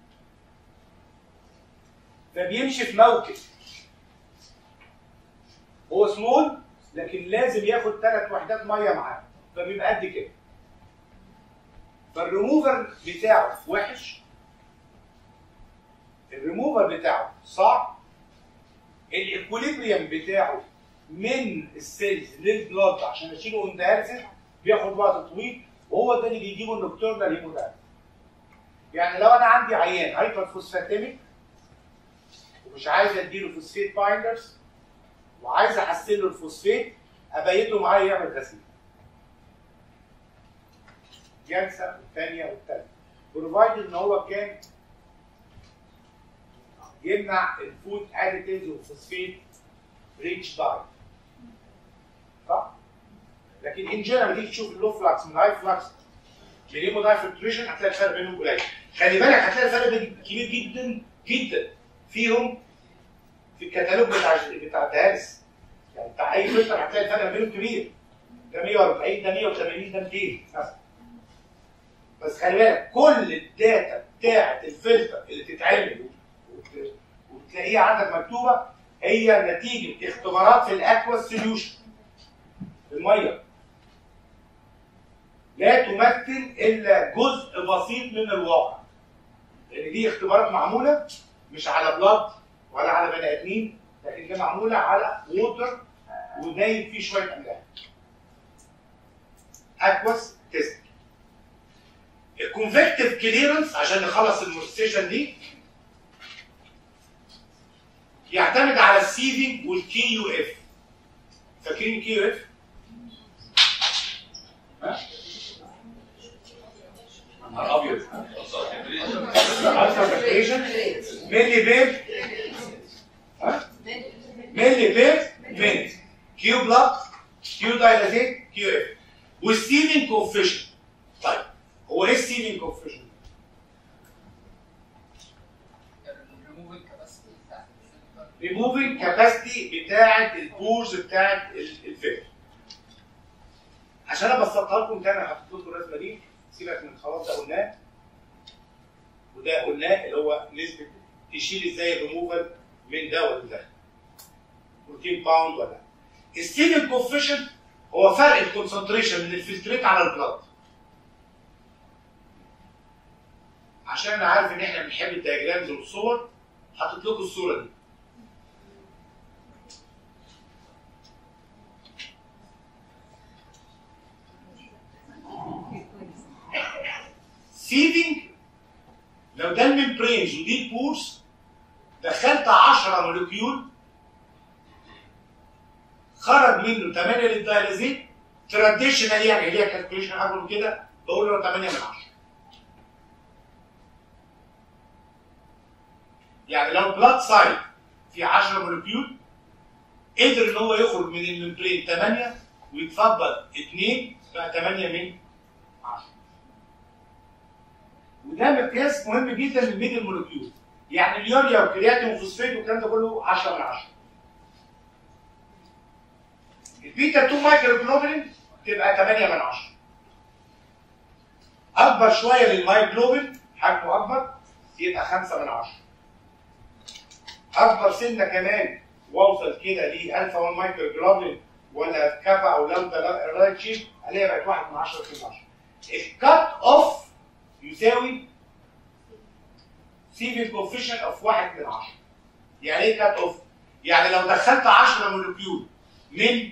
فبيمشي في موكب هو سمول لكن لازم ياخد ثلاث وحدات ميه معاه فبيبقى قد كده فالريموفر بتاعه وحش الريموفر بتاعه صعب الاكوليبريم بتاعه من السيلز للبلاد عشان اشيله اون دايلسيس بياخد وقت طويل وهو ده اللي بيجيبه النكتورنال هيمودايلسيس يعني لو انا عندي عيان هايبر فوسفاتيميك ومش عايز اديله فوسفيت بايندرز وعايز احسن له الفوسفيت ابيته معاه يعمل غسيل جلسه والثانيه والثالثه بروفايد ان هو كان يمنع الفود اديتيفز والفوسفيت ريتش دايت صح؟ لكن ان جنرال تيجي تشوف اللو فلاكس من الهاي فلاكس من داي فلتريشن هتلاقي الفرق بينهم قليل خلي بالك هتلاقي الفرق ده كبير جدا جدا فيهم في الكتالوج بتاع بتاع الدهالس يعني بتاع اي فلتر هتلاقي الفرق بينهم كبير ده 140 ده 180 ده 200 مثلا بس خلي بالك كل الداتا بتاعت الفلتر اللي تتعمل وت- وتلاقيها عندك مكتوبه هي نتيجه اختبارات في الاكوا سوليوشن الميه لا تمثل الا جزء بسيط من الواقع لان دي اختبارات معموله مش على بلاد ولا على بني ادمين لكن دي معموله على ووتر ونايم فيه شويه املاح اكواس تيست الكونفكتيف كليرنس عشان نخلص المستيشن دي يعتمد على السيفنج والكي يو اف فاكرين الكي يو اف؟ ها؟ نهار ابيض الترا فاكريشن ملي بير ها؟ ملي بير مينت كيو بلاد كيو دايلاتيت كيو اف والسيفنج كوفيشن طيب هو ايه السيفنج كوفيشن؟ ريموفينج كاباسيتي بتاعه البورز بتاعه الفيلم عشان ابسطها لكم تاني أنا حطيت لكم الرسمه دي سيبك من خلاص ده قلناه وده قلناه اللي هو نسبه تشيل ازاي الريموفال من ده ولا ده 14 باوند ولا السيفنج كوفيشن هو فرق الكونسنتريشن من الفلتريت على البلاد عشان انا عارف ان احنا بنحب الدياجرامز والصور حطيت لكم الصوره دي سيفنج لو ده الممبرينز ودي البورس دخلت 10 مولكيول خرج منه 8 للدايلازيت تراديشنال يعني اللي هي كالكوليشن اكبر من كده بقول له 8 من 10 يعني لو بلاد سايد في 10 مولكيول قدر ان هو يخرج من الممبرين 8 ويتفضل 2 بقى 8 من 10 وده مقياس مهم جدا للميدل مولكيول يعني اليوريا والكرياتين والفوسفات والكلام ده كله 10 من 10 البيتا 2 مايكرو جلوبولين تبقى 8 من 10 اكبر شويه للمايجلوبين حجمه اكبر يبقى 5 من 10 اكبر سنه كمان واوصل كده ل الفا 1 مايكرو جلوبولين ولا كابا او لامدا رايت شيب الاقيها بقت 1 من 10 من 10 الكات اوف يساوي سيفي كوفيشن اوف 1 من 10 يعني ايه كات اوف؟ يعني لو دخلت 10 مولكيول من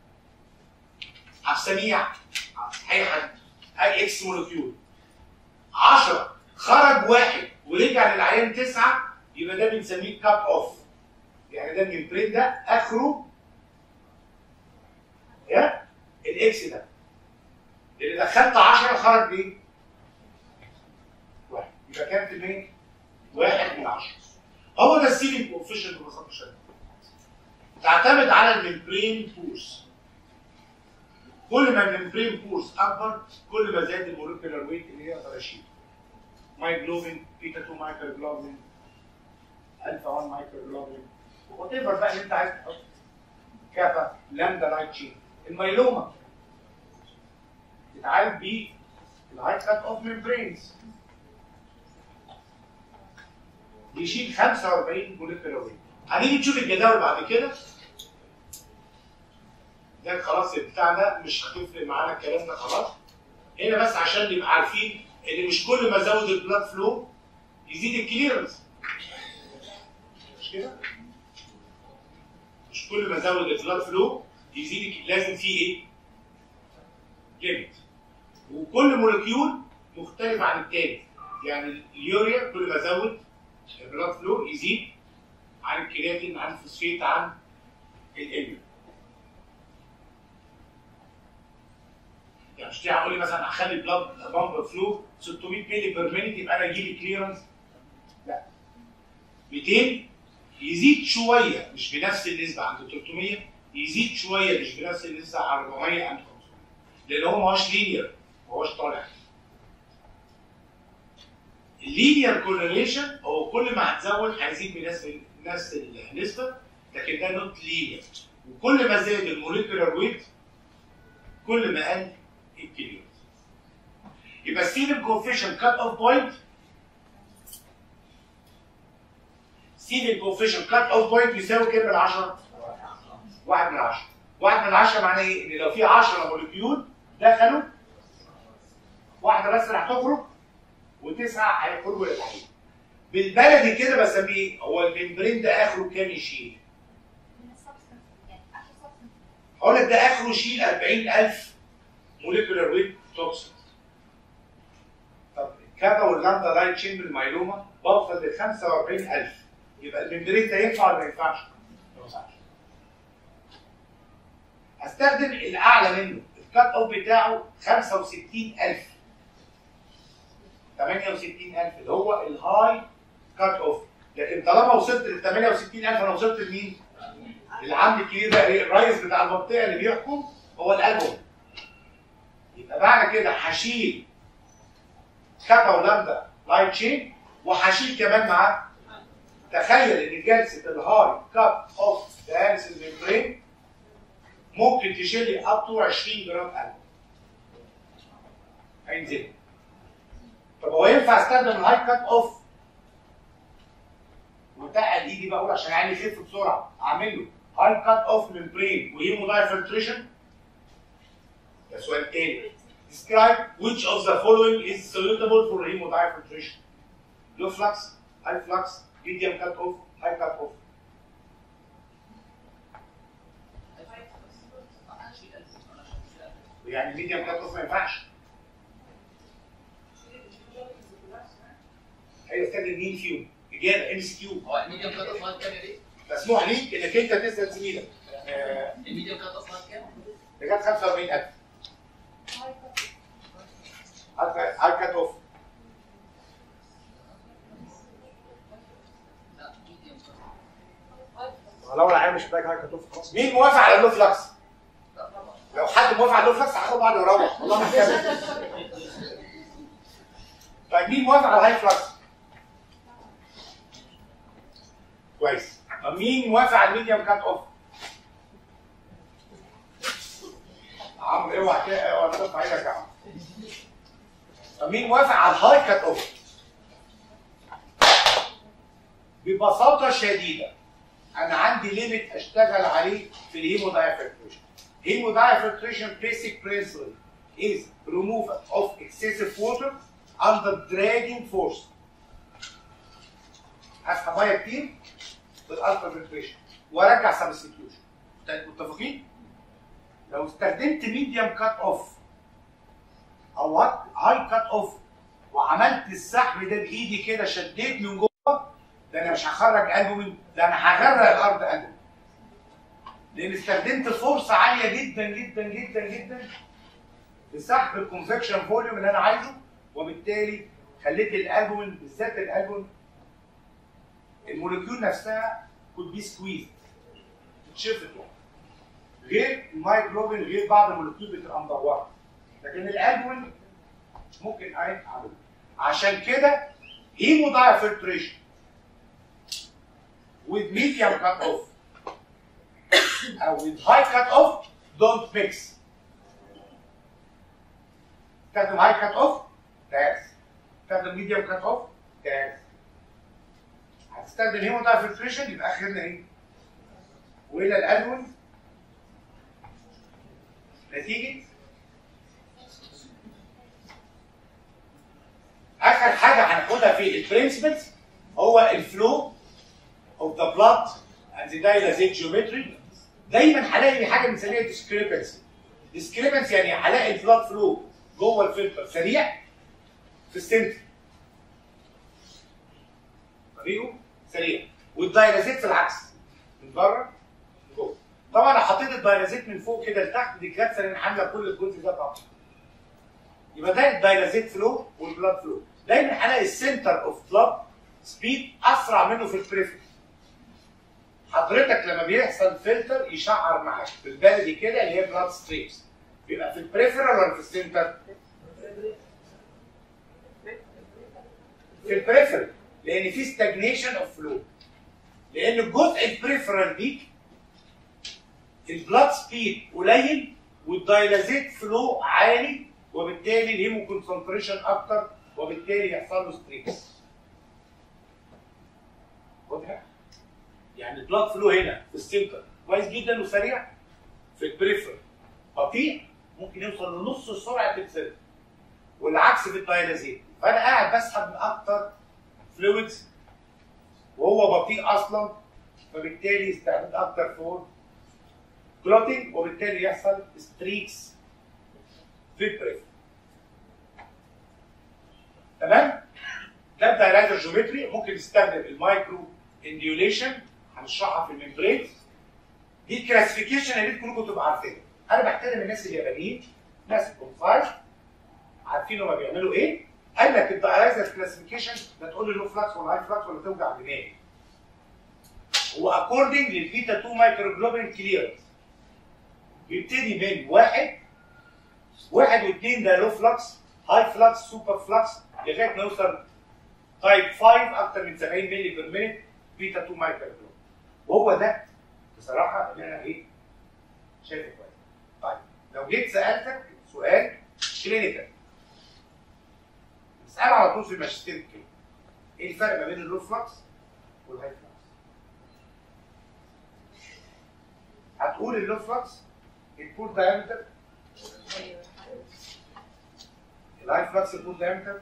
هسميه اي حد اي اكس مولكيول 10 خرج واحد ورجع للعيان تسعه يبقى ده بنسميه كات اوف يعني ده الممبرين ده اخره يا الاكس ده اللي دخلت 10 خرج بايه؟ واحد يبقى كام في المية؟ واحد من عشرة هو ده السيلينج كوفيشنت ببساطه شديده تعتمد على الممبرين فورس كل ما الممبرين فورس اكبر كل ما زاد المولكيولار ويت اللي يقدر يشيله مايجلوبين بيتا 2 مايكروجلوبين الفا 1 مايكروجلوبين وات ايفر بقى اللي انت عايز تحطه كافا لامدا لايت تشين الميلوما بتتعالج بيه الهاي كات اوف ممبرينز بيشيل 45 مولكيولار ويت هنيجي نشوف الجداول بعد كده ده خلاص البتاع ده مش هتفرق معانا الكلام ده خلاص هنا بس عشان نبقى عارفين ان مش كل ما ازود البلاد فلو يزيد الكليرنس مش كده؟ مش كل ما ازود البلاد فلو يزيد الك- لازم فيه ايه؟ ليميت وكل مولكيول مختلف عن التاني يعني اليوريا كل ما ازود البلاد فلو يزيد عن الكرياتين عن الفوسفيت عن الاليوم يعني مش هقول لي مثلا هخلي البلاد بامب فلو 600 مللي بير مينيت يبقى انا يجي لي كليرنس لا 200 يزيد شويه مش بنفس النسبه عند 300 يزيد شويه مش بنفس النسبه على 400 عند 500 لان هو ما هوش لينير ما هوش طالع اللينير كورليشن هو كل ما هتزود هيزيد بنفس نفس النسبه لكن ده نوت لينير وكل ما زاد الموليكولار ويت كل ما قل الكليرنس يبقى ستيفن كوفيشن كات اوف بوينت ستيفن كوفيشن كات اوف بوينت يساوي كام من 10 واحد من 10 واحد من 10 معناه ايه؟ ان لو في 10 مولكيول دخلوا واحده بس اللي هتخرج وتسعه هيخرجوا للحقيقه بالبلدي كده بسميه هو الممبرين ده اخره كام يشيل؟ من السبستنس يعني 10 سبستنس هقول لك ده اخره يشيل 40000 موليكولار ويت توكسين طب الكابا واللامدا لايت تشين بالميلوما بوصل ل 45000 يبقى الممبرين ده ينفع ولا ما ينفعش؟ ما ينفعش هستخدم الاعلى منه الكات اوف بتاعه 65000 68000 اللي هو الهاي كات اوف لكن طالما وصلت لل 68000 انا وصلت لمين؟ العمد الكبير ده ايه؟ الرئيس بتاع المنطقه اللي بيحكم هو الالبوم يبقى بعد كده هشيل كابا ولامدا لايت تشين وهشيل كمان معاه تخيل ان جلسه الهاي كاب اوف دياليسيس ميمبرين ممكن تشيل لي اب تو 20 جرام قلب هينزل طب هو ينفع استخدم الهاي كات اوف وتقل ايدي بقول عشان يعني يخف بسرعه اعمل له هاي كات اوف ممبرين وهيمو دايفلتريشن ده سؤال تاني describe which of the following is suitable for hemodiafiltration low flux high flux medium cut off high cut off يعني medium cut off ما ينفعش ايوه استخدم مين فيهم اجابه ام سي كيو هو الميديم كات اوف لاين كام يا بيه؟ مسموح ليك انك انت تسال زميلك آه، الميديم كات اوف لاين كام؟ ده كانت 45000 هاي كات اوف لا ميديم كات لو العيال مش محتاج حاجه كتوف خلاص مين موافق على اللو فلكس؟ لا طبعا لو حد موافق على اللو فلكس هاخد بعض ويروح والله ما هكمل طيب مين موافق على الهاي فلكس؟ كويس طب مين موافق على الميديم كات اوف؟ عمرو اوعى كده اوعى ترفع ايدك يا عمرو طب مين موافق على الهاي كات اوف؟ ببساطه شديده انا عندي ليميت اشتغل عليه في الهيمو دايفلتريشن هيمو دايفلتريشن basic principle is removal of excessive water under dragging force هسحب ميه كتير بالالفا فلتريشن وارجع سبستيوشن متفقين؟ لو استخدمت ميديوم كات اوف او هاي كات اوف وعملت السحب ده بايدي كده شديت من جوه ده انا مش هخرج قلبه من ده انا هغرق الارض قلبه لان استخدمت فرصه عاليه جدا جدا جدا جدا لسحب الكونفكشن فوليوم اللي انا عايزه وبالتالي خليت الالبومين بالذات الالبومين الموليكيول نفسها كود بي سكويز تتشفط غير المايكروبين غير بعض الموليكيول بتبقى مدوره لكن الالبومين ممكن اعمل عشان كده هيموداي فلتريشن with medium cut off او with high cut off don't mix تستخدم high cut off تاس تستخدم medium cut off تاس هتستخدم هيموداي فلتريشن يبقى اخرنا ايه؟ والى الالون نتيجه اخر حاجه هناخدها في البرنسبلز هو الفلو of the blood and the dialysate geometry دايما هلاقي حاجه بنسميها discrepancy discrepancy يعني هلاقي البلاد فلو جوه الفلتر سريع في السنتر طريقه سريع والدايلازيت في العكس من بره لجوه طبعا لو حطيت الدايلازيت من فوق كده لتحت دي كارثه لان حامله كل الجزء ده طبعا يبقى ده الدايلازيت فلو والبلاد فلو دايما هلاقي السنتر اوف بلاد سبيد اسرع منه في البريفر حضرتك لما بيحصل فلتر يشعر معاك بالبلدي كده اللي هي بلاد ستريمز بيبقى في البريفرال ولا في السنتر؟ في البريفرال لان في ستاجنيشن اوف فلو لان الجزء البريفرال دي البلاد سبيد قليل والدايلازيت فلو عالي وبالتالي الهيمو كونسنتريشن اكتر وبالتالي يحصل له ستريس واضح؟ يعني البلاد فلو هنا في السنتر كويس جدا وسريع في البريفرال بطيء ممكن يوصل لنص سرعه السنتر والعكس في الدايلازيت فانا قاعد بسحب من اكتر فلويدز وهو بطيء اصلا فبالتالي يستعمل اكتر فور كلوتينج وبالتالي يحصل ستريكس في البريفرال تمام ده الدايلايزر جيومتري ممكن نستخدم المايكرو انديوليشن هنشرحها في الممبرين دي الكلاسيفيكيشن اللي كلكم تبقوا عارفينها انا بحترم الناس اليابانيين ناس الكونفايف عارفين هما بيعملوا ايه قال لك الدايلايزر كلاسيفيكيشن لا تقول لي لو فلاكس ولا هاي فلاكس ولا توجع دماغي هو اكوردنج للبيتا 2 مايكروجلوبين كليرنس بيبتدي من واحد واحد واثنين ده لو فلاكس هاي فلاكس سوبر فلاكس لغايه ما يوصل تايب 5 اكتر من 70 مللي بير مينيت بيتا 2 مايكروجلوبين وهو ده بصراحه اللي انا ايه شايفه كويس طيب لو جيت سالتك سؤال كلينيكال اسال على طول في الماجستير كده ايه الفرق ما بين اللو فلاكس والهاي فلاكس هتقول اللو فلاكس البول دايمتر الهاي فلاكس البول دايمتر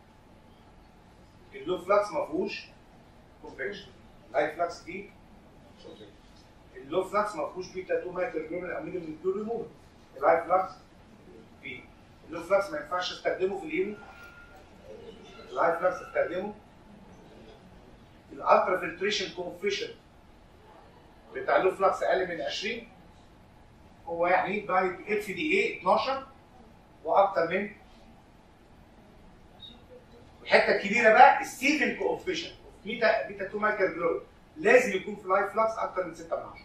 اللو فلاكس ما فيهوش كونفكشن الهاي فلاكس دي اللو فلاكس ما فيهوش بيتا 2 مايكروجرام او من كيو ريموف الهاي فلاكس فيه اللو فلاكس ما ينفعش استخدمه في الهيمو الهاي فلاكس استخدمه الالترا فلتريشن كوفيشن بتاع اللو فلاكس اقل من 20 هو يعني باي اف دي اي 12 واكتر من الحته الكبيره بقى السيفن كوفيشن بيتا بيتا 2 مايكرو جلوب لازم يكون في اللايف فلاكس اكتر من 6 من 10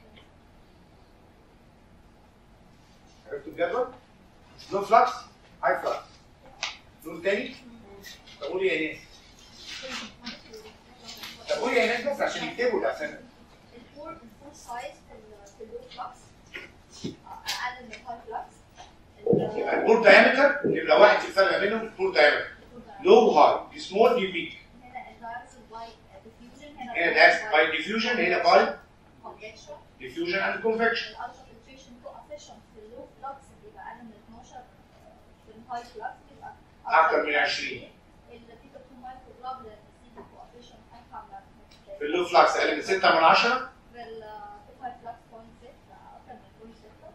عرفتوا الجدول؟ لو فلاكس هاي فلاكس لون تاني طب قولي يا ناس طب قولي يا ناس بس عشان يكتبوا عشان الفور الفور سايز في ال- في اللو فلكس اقل من الهاي فلكس يبقى البور دايمتر يبقى واحد في الفرق ما بينهم البور دايمتر لو وهاي سمول دي بيج هنا الدايركت باي ديفيوجن هنا هنا ده باي ديفيوجن هنا باي كونفكشن ديفيوجن اند كونفكشن الالترا فلتريشن كوفيشنت في اللو فلكس بيبقى اقل من 12 في الهاي فلكس بيبقى اكتر من 20 البيتا 2 مايكرو جلوبولين السيتا كوفيشنت هيطلع من في اللو فلاكس اقل من 6 من 10 في الهاي فلكس 0.6 اكتر من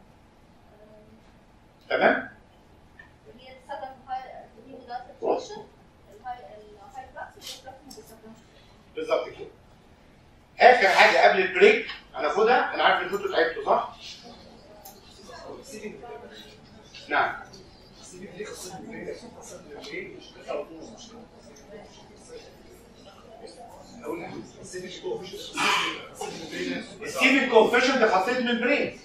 0.6 تمام هي تستخدم في الهاي الهيمودايت فلتريشن الهاي الهاي فلكس واللو فلكس ما بيستخدمش بالظبط كده اخر حاجه قبل البريك هناخدها انا عارف ان انتوا تعبتوا صح؟ نعم السي في ليه قصه مبرين قصه مبرين مش قصه وطوز مش اقول لك السي في هو مش قصه مبرين السيفن كوفيشن ده خاصيه ممبرين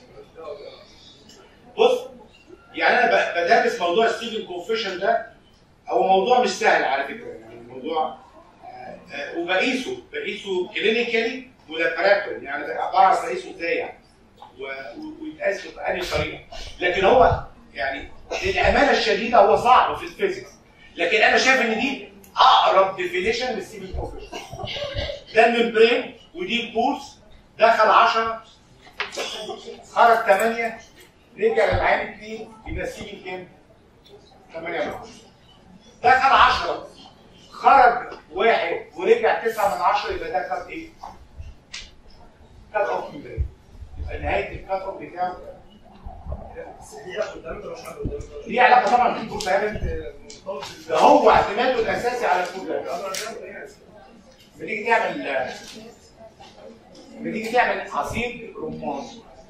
بص يعني انا ب- بدرس موضوع السيفن كوفيشن ده هو موضوع مش سهل على فكره يعني الموضوع آه، آه، وبقيسه بقيسه كلينيكالي ولابراتوري يعني بعرف اقيسه ازاي يعني و- و- ويتقاس بأنهي طريقه لكن هو يعني للامانه الشديده هو صعب في الفيزيكس لكن انا شايف ان دي اقرب ديفينيشن للسيفن كوفيشن ده الممبرين ودي البولس دخل 10 خرج 8 رجع للعين 2 يبقى السيفن كام؟ 8 من 10 دخل 10 خرج واحد ورجع 9 من 10 يبقى ده خد ايه؟ خد اوف ممبرين يبقى نهايه الكات اوف بتاعه هي قدام ده مش عارف قدام ده ليه علاقه طبعا بالفود دايركت ده هو اعتماده الاساسي على الفود دايركت بتيجي تعمل بتيجي تعمل عصير رمان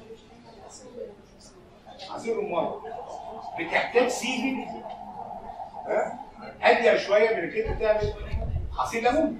عصير رمان بتحتاج سيفن ها هاديه شويه من انك انت تعمل عصير ليمون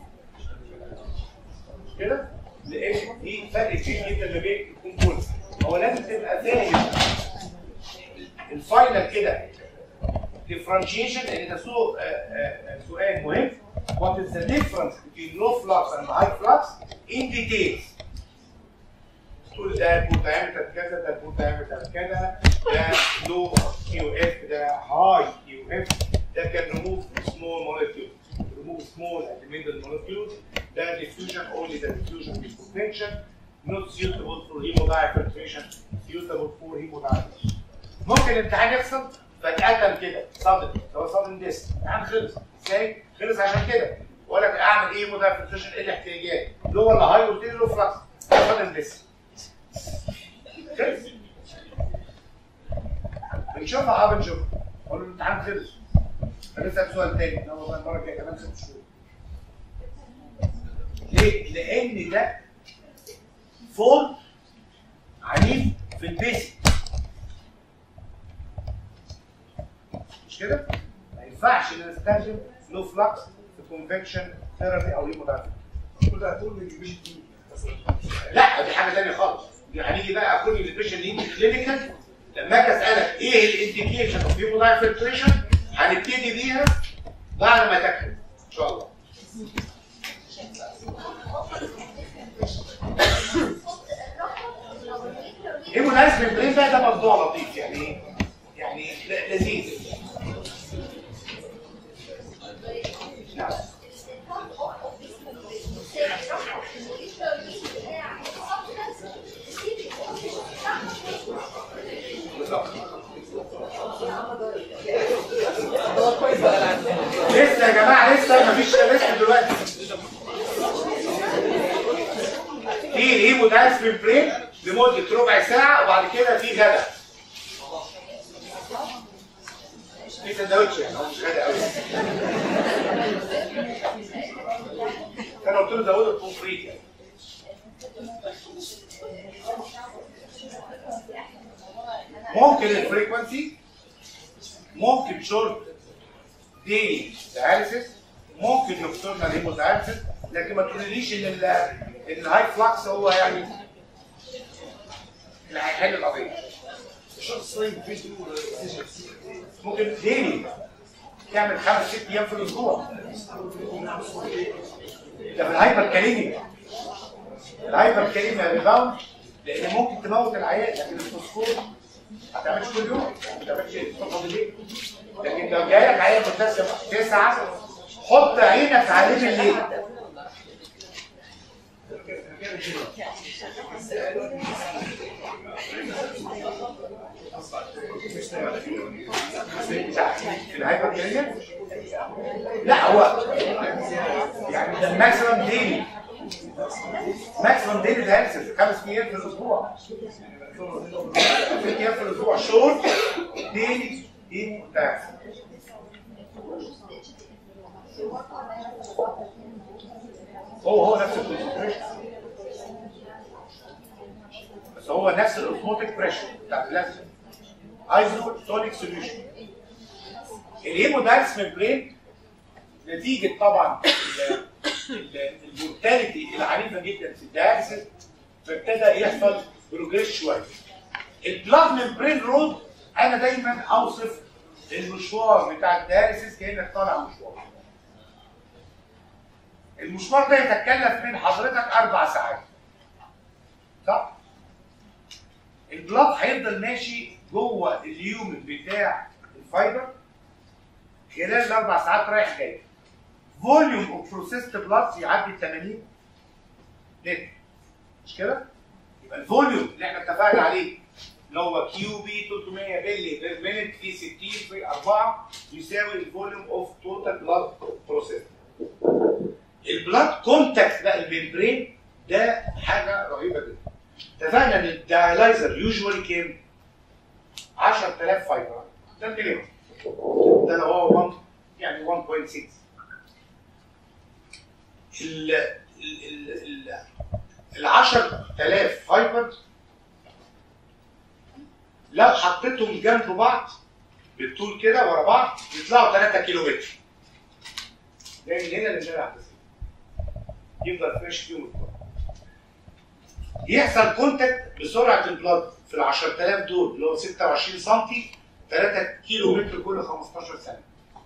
مش كده؟ لان دي فرق كبير جدا ما بين الكومبوز هو لازم تبقى فاهم الفاينل كده differentiation لان ده سو- آه، آه، سؤال مهم what is the difference between low flux and high flux in details تقول ده البول diameter كذا ده البول diameter كذا ده low QF ده high QF ده can remove small molecules remove small and middle molecules ده diffusion only the diffusion with convection not suitable for hemodiafiltration suitable for hemodiafiltration ممكن الامتحان يحصل فجأة كده صدم لو صدم ديسك الامتحان خلص ازاي؟ خلص عشان كده ولا اعمل ايه مودافيكيشن ايه الاحتياجات؟ لو ولا هاي قلت لي له فلكس صدم ديسك خلص بنشوفها اه بنشوفها اقول له الامتحان خلص هنسال سؤال تاني لا والله المره الجايه كمان ست شهور ليه؟ لان ده فول عنيف في البيسك مش كده؟ ما ينفعش ان انا استخدم لو فلكس في كونفكشن ثيرابي او هيمودافيك كل ده هتقول من الجيش دي لا دي حاجه ثانيه خالص دي هنيجي بقى اكون البيشن اللي كلينيكال لما اجي اسالك ايه الانديكيشن اوف هيمودافيلتريشن هنبتدي بيها بعد ما تكتب ان شاء الله هيمودايز ممبرين ده ده موضوع لطيف يعني يعني ل- لذيذ نعم بالظبط لسه يا جماعه لسه مفيش لسه دلوقتي في الهيمودايز ممبرين لمده ربع ساعه وبعد كده في غدا في سندوتش يعني هو مش غدا قوي انا قلت له زود الكونفريت يعني ممكن الفريكونسي ممكن شورت ديلي دياليسيس ممكن نكتورنال هيموداياليسيس لكن ما تقوليليش ان ال- ان الهاي فلاكس هو يعني اللي هيحل القضيه الشخص صايم فيديو ممكن ديلي تعمل خمس ست ايام في الاسبوع ده في الهايبر كاليميا الهايبر كاليميا ريباوند لان ممكن تموت العيان لكن الفوسفور ما تعملش كل يوم ما تعملش الصبح بالليل لكن لو جاي لك عيان متسم تسعه حط عينك عليه بالليل في الهايبر كاليميا لا هو يعني ده الماكسيمم ديلي ماكسيمم ديلي دايلسيس خمس ايام في الاسبوع خمس ايام في الاسبوع شهور ديلي دي دايلسيس هو هو نفس الكونسنتريشن بس هو نفس الاوتوماتيك بريشر بتاع البلازما ايزوتونيك سوليوشن الهيمودايلس ممبرين نتيجه طبعا ال- ال- المورتاليتي العنيفه جدا في الدياليسيس فابتدى يحصل بروجريس شويه البلاد ممبرين رود انا دايما اوصف المشوار بتاع الدياليسيس كانك طالع مشوار المشوار ده يتكلف من حضرتك اربع ساعات صح؟ البلاد هيفضل ماشي جوه اليوم بتاع الفايبر خلال الاربع ساعات رايح جاي فوليوم اوف بروسيسد بلاد يعدي 80 لتر مش كده؟ يبقى الفوليوم اللي احنا اتفقنا عليه اللي هو كيو بي 300 مللي بير مينت في 60 في 4 يساوي الفوليوم اوف توتال بلاد بروسيس البلاد كونتاكت بقى الممبرين ده حاجه رهيبه جدا اتفقنا ان الدايلايزر يوجوالي كام 10000 فايبر ده المليون ده لو هو 1 يعني 1.6 ال ال ال ال 10000 فايبر لو حطيتهم جنب بعض بالطول كده ورا بعض يطلعوا 3 كيلو متر ده من هنا للشارع الحسين يفضل فريش فيهم الكل يحصل كونتاكت بسرعه البلاد في ال 10000 دول اللي هو 26 سم 3 كيلو متر كل 15 ثانيه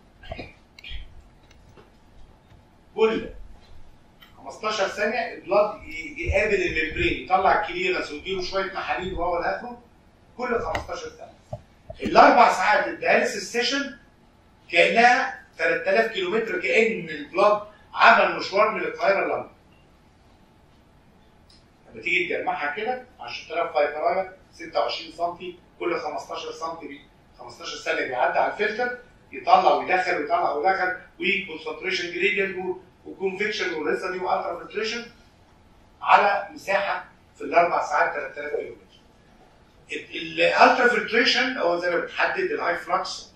كل 15 ثانيه البلاد ي- يقابل الممبرين يطلع الكليرنس ويجيله شويه محاليل وهو اخره كل 15 ثانيه الاربع ساعات الدياليسيس سيشن كانها 3000 كيلو متر كان البلاد عمل مشوار من القاهره لندن لما تيجي تجمعها كده 10000 فايبرايه 26 سم كل 15 سم 15 ثانيه بيعدي على الفلتر يطلع ويدخل ويطلع ويدخل وكونسنتريشن جريدينت وكونفكشن وريزني والترا فلتريشن على مساحه في الاربع ساعات 3000 كيلو متر. الالترا فلتريشن هو زي ما بتحدد الهاي فلكس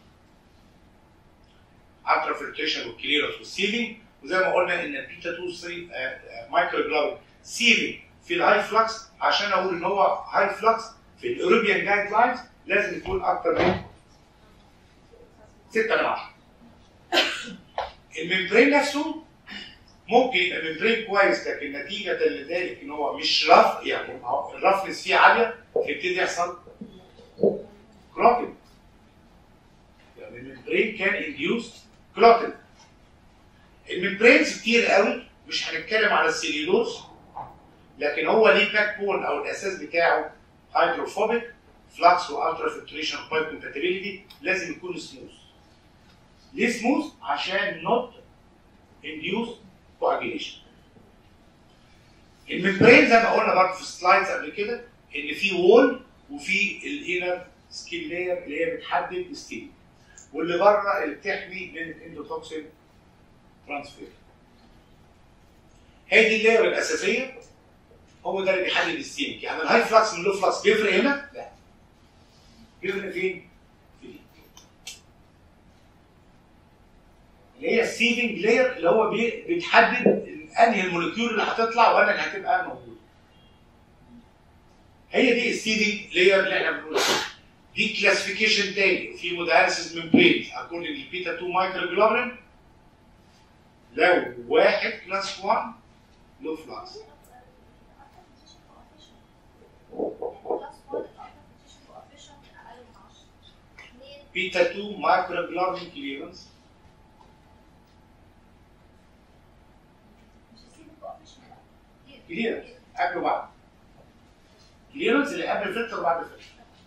الترا فلتريشن والكليرنس والسيلينج وزي ما قلنا ان البيتا 2 3 مايكرو جلاود سيلينج في الهاي فلكس عشان اقول ان هو هاي فلكس في الاوروبيان جايد لاينز لازم يكون اكتر من 6 من 10 الممبرين نفسه ممكن يبقى ممبرين كويس لكن نتيجه لذلك ان هو مش رف يعني هو الرفنس فيه عاليه فيبتدي يحصل كلوتنج يعني الممبرين كان انديوس كلوتنج الممبرينز كتير قوي مش هنتكلم على السيليلوز لكن هو ليه باك بون او الاساس بتاعه هيدروفوبيك فلكس والترا فلتريشن بايب كومباتيبيليتي لازم يكون سموث ليه سموث عشان نوت انديوس كواجيليشن الممبرين زي ما قلنا برضه في السلايدز قبل كده ان في وول وفي الانر سكين لاير اللي هي بتحدد الستيل واللي بره اللي بتحمي من الاندوتوكسين ترانسفير هي دي اللاير الاساسيه هو ده اللي بيحدد الستيل يعني الهاي فلكس من اللو فلكس بيفرق هنا؟ لا بيفرق فين؟ في دي اللي هي السيفنج لاير اللي هو بي- بتحدد انهي الموليكيول اللي هتطلع وانهي اللي هتبقى موجوده. هي دي السيفنج لاير اللي احنا بنقولها. دي كلاسيفيكيشن تاني في موداليسيس ممبرين اكوردنج للبيتا 2 مايكرو جلوبرين لو واحد كلاس 1 لو فلاكس بيتا 2 مايكرو جلوبرين كليرنس كليرنس قبل وبعد كليرنس اللي قبل الفلتر وبعد الفلتر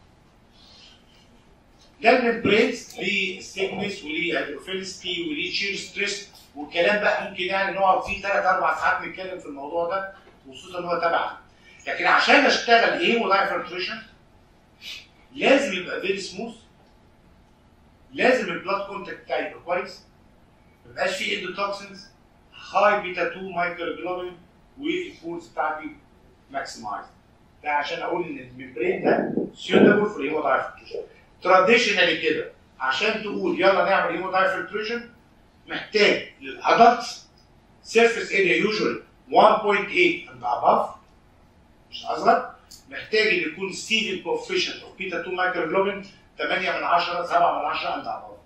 ده الممبرينز ليه ستيفنس وليه هيدروفيلستي وليه شير ستريس والكلام بقى ممكن يعني نقعد فيه ثلاث اربع ساعات نتكلم في الموضوع ده وخصوصا ان هو تبع لكن عشان اشتغل ايه ولايف فلتريشن لازم يبقى فيري سموث لازم البلاد كونتاكت بتاعي يبقى كويس ما يبقاش فيه اندوتوكسنز هاي بيتا 2 مايكرو جلوبين والفورس بتاعتي ماكسمايز ده عشان اقول ان الممبرين ده سيوتابل فور هيمودايف فلتريشن تراديشنالي كده عشان تقول يلا نعمل هيمودايف فلتريشن محتاج للادلتس سيرفيس اريا يوجوالي 1.8 and above مش اصغر محتاج ان يكون ستيفن كوفيشنت اوف بيتا 2 مايكروجلوبين 8 من 10 7 من 10 اند اباف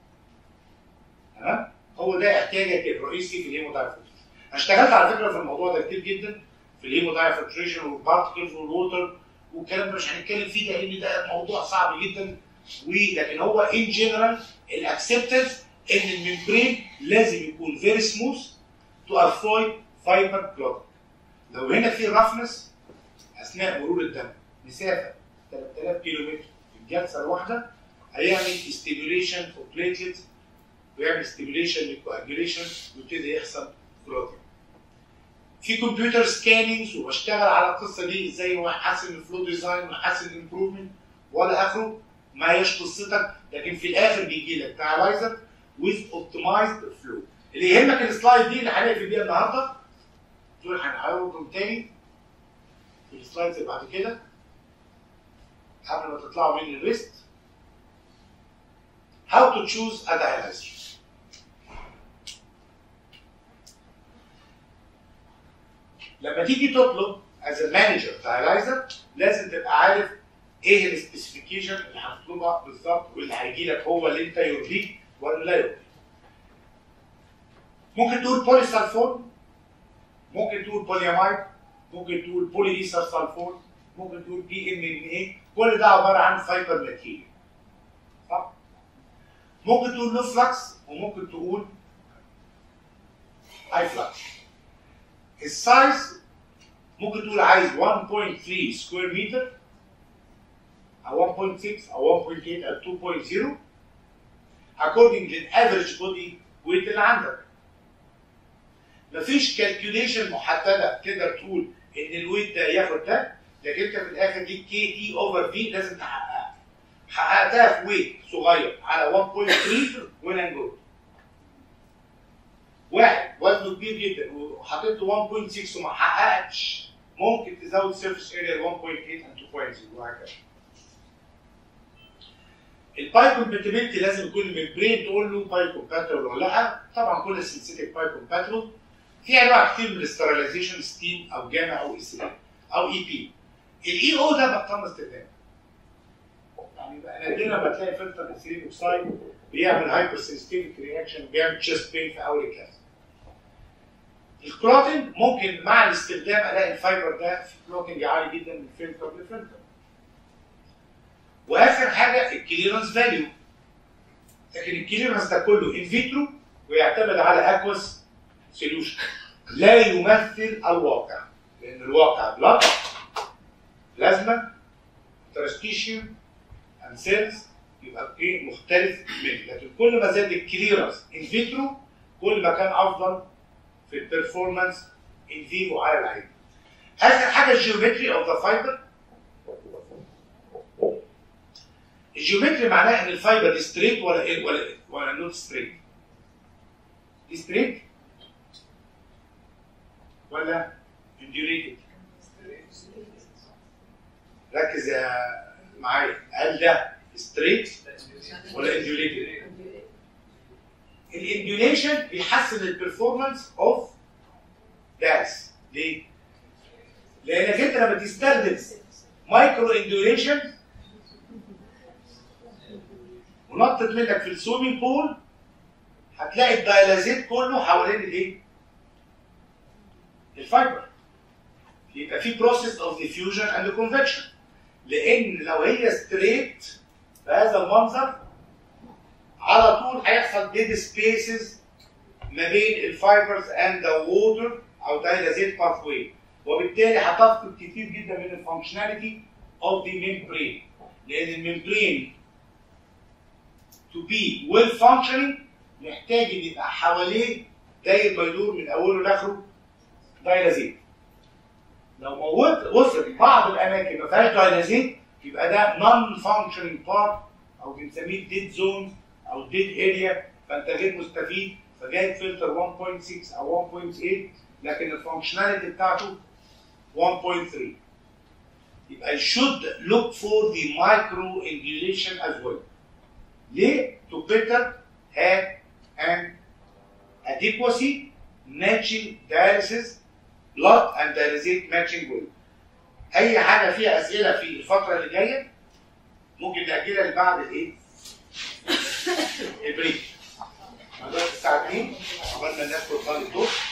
تمام هو ده احتياجك الرئيسي في الهيمودايفلتريشن انا اشتغلت على فكره في الموضوع ده كتير جدا في الهيمودايفلتريشن والبارتكلز والووتر والكلام ده مش هنتكلم فيه ده لان ده موضوع صعب جدا ولكن هو ان جنرال الاكسبتنس ان الممبرين لازم يكون فيري سموث تو افويد فايبر كلوت لو هنا في رفنس اثناء مرور الدم مسافه 3000 كيلو متر في الجلسه الواحده هيعمل ستيميوليشن فور بليتلت ويعمل ستيميوليشن للكواجيوليشن ويبتدي يحصل كلوتنج في كمبيوتر سكاننج وبشتغل على القصه دي ازاي هو يحسن الفلو ديزاين ويحسن الامبروفمنت ولا اخره ما هيش قصتك لكن في الاخر بيجي لك دايلايزر ويز اوبتمايزد فلو اللي يهمك السلايد دي اللي هنقفل بيها النهارده دول هنعرضهم تاني في السلايدز اللي بعد كده قبل ما تطلعوا من الريست how to choose a dialyzer لما تيجي تطلب as a manager dialyzer لازم تبقى عارف ايه السبيسيفيكيشن اللي هتطلبها بالظبط واللي هيجي لك هو اللي انت يرضيك ولا لا يرضيك. ممكن تقول بولي سلفون ممكن تقول بوليامايد ممكن تقول بولي ايثر سلفون ممكن تقول بي ام ان ايه كل ده عباره عن فايبر ماتيريال صح؟ ممكن تقول لو فلكس وممكن تقول هاي فلكس السايز ممكن تقول عايز 1.3 سكوير متر او 1.6 او 1.8 او 2.0 according للافريج بودي ويت اللي عندك مفيش كالكوليشن محدده تقدر تقول ان الويت ده ياخد ده لكن انت في الاخر دي كي تي اوفر في لازم تحققها حققتها في ويت صغير على 1.3 وين اند جود واحد وزنه كبير جدا وحطيت له 1.6 وما حققتش ممكن تزود سيرفيس اريا ل 1.8 and 2.0 وهكذا الباي كومباتيبلتي لازم يكون الممبرين تقول له باي كومباتبل ولا لا طبعا كل سنسيتيك باي كومباتبل في انواع كتير من الاستراليزيشن ستيم او جاما او اي او اي بي الاي او ده بطلنا استخدامه يعني بقى نادرا ما تلاقي فلتر اثيلين اوكسايد بيعمل هايبر سنسيتيفيتي رياكشن بيعمل تشيست بين في اول الكلاس الكلوتين ممكن مع الاستخدام الاقي الفايبر ده في كلوتنج عالي جدا من فلتر لفلتر واخر حاجه الكليرنس فاليو لكن الكليرنس ده كله ان فيترو ويعتمد على اكوس سوليوشن لا يمثل الواقع لان الواقع بلاد بلازما ترستيشيوم اند سيلز يبقى ايه مختلف منه لكن كل ما زاد الكليرنس ان فيترو كل ما كان افضل في البرفورمانس ان فيفو على العين اخر حاجه الجيومتري اوف ذا فايبر الجيومتري معناه ان الفايبر ستريت ولا إيه ولا ولا نوت ستريت ستريت ولا انديوريتد ركز يا معايا هل ده ستريت ولا انديوريتد الانديوليشن بيحسن البرفورمانس اوف داس ليه؟ لانك انت لما تستخدم مايكرو انديوليشن ونطت منك في السويمنج بول هتلاقي الدايلازيت كله حوالين الايه؟ الفايبر يبقى في بروسيس اوف ديفيوجن اند كونفكشن لان لو هي ستريت بهذا المنظر على طول هيحصل ديد سبيسز ما بين الفايبرز اند ذا ووتر او دايلازيت باث واي وبالتالي هتفقد كتير جدا من الفانكشناليتي اوف ذا ميمبرين لان الممبرين to be well functioning محتاج ان يبقى حواليه داير ما يدور من اوله لاخره دايلازيت لو موت وصل بعض الاماكن ما فيهاش دايلازيت يبقى ده non functioning part او بنسميه dead zone او dead area فانت غير مستفيد فجايب فلتر 1.6 او 1.8 لكن الفانكشناليتي بتاعته 1.3 يبقى I should look for the micro angulation as well ليه؟ to better have an adequacy matching dialysis blood and dialysate matching well اي حاجه فيها اسئله في الفتره اللي جايه ممكن ناجلها لبعد الايه؟ البريك. دلوقتي الساعه 2 عقبال ما الناس توصل الدور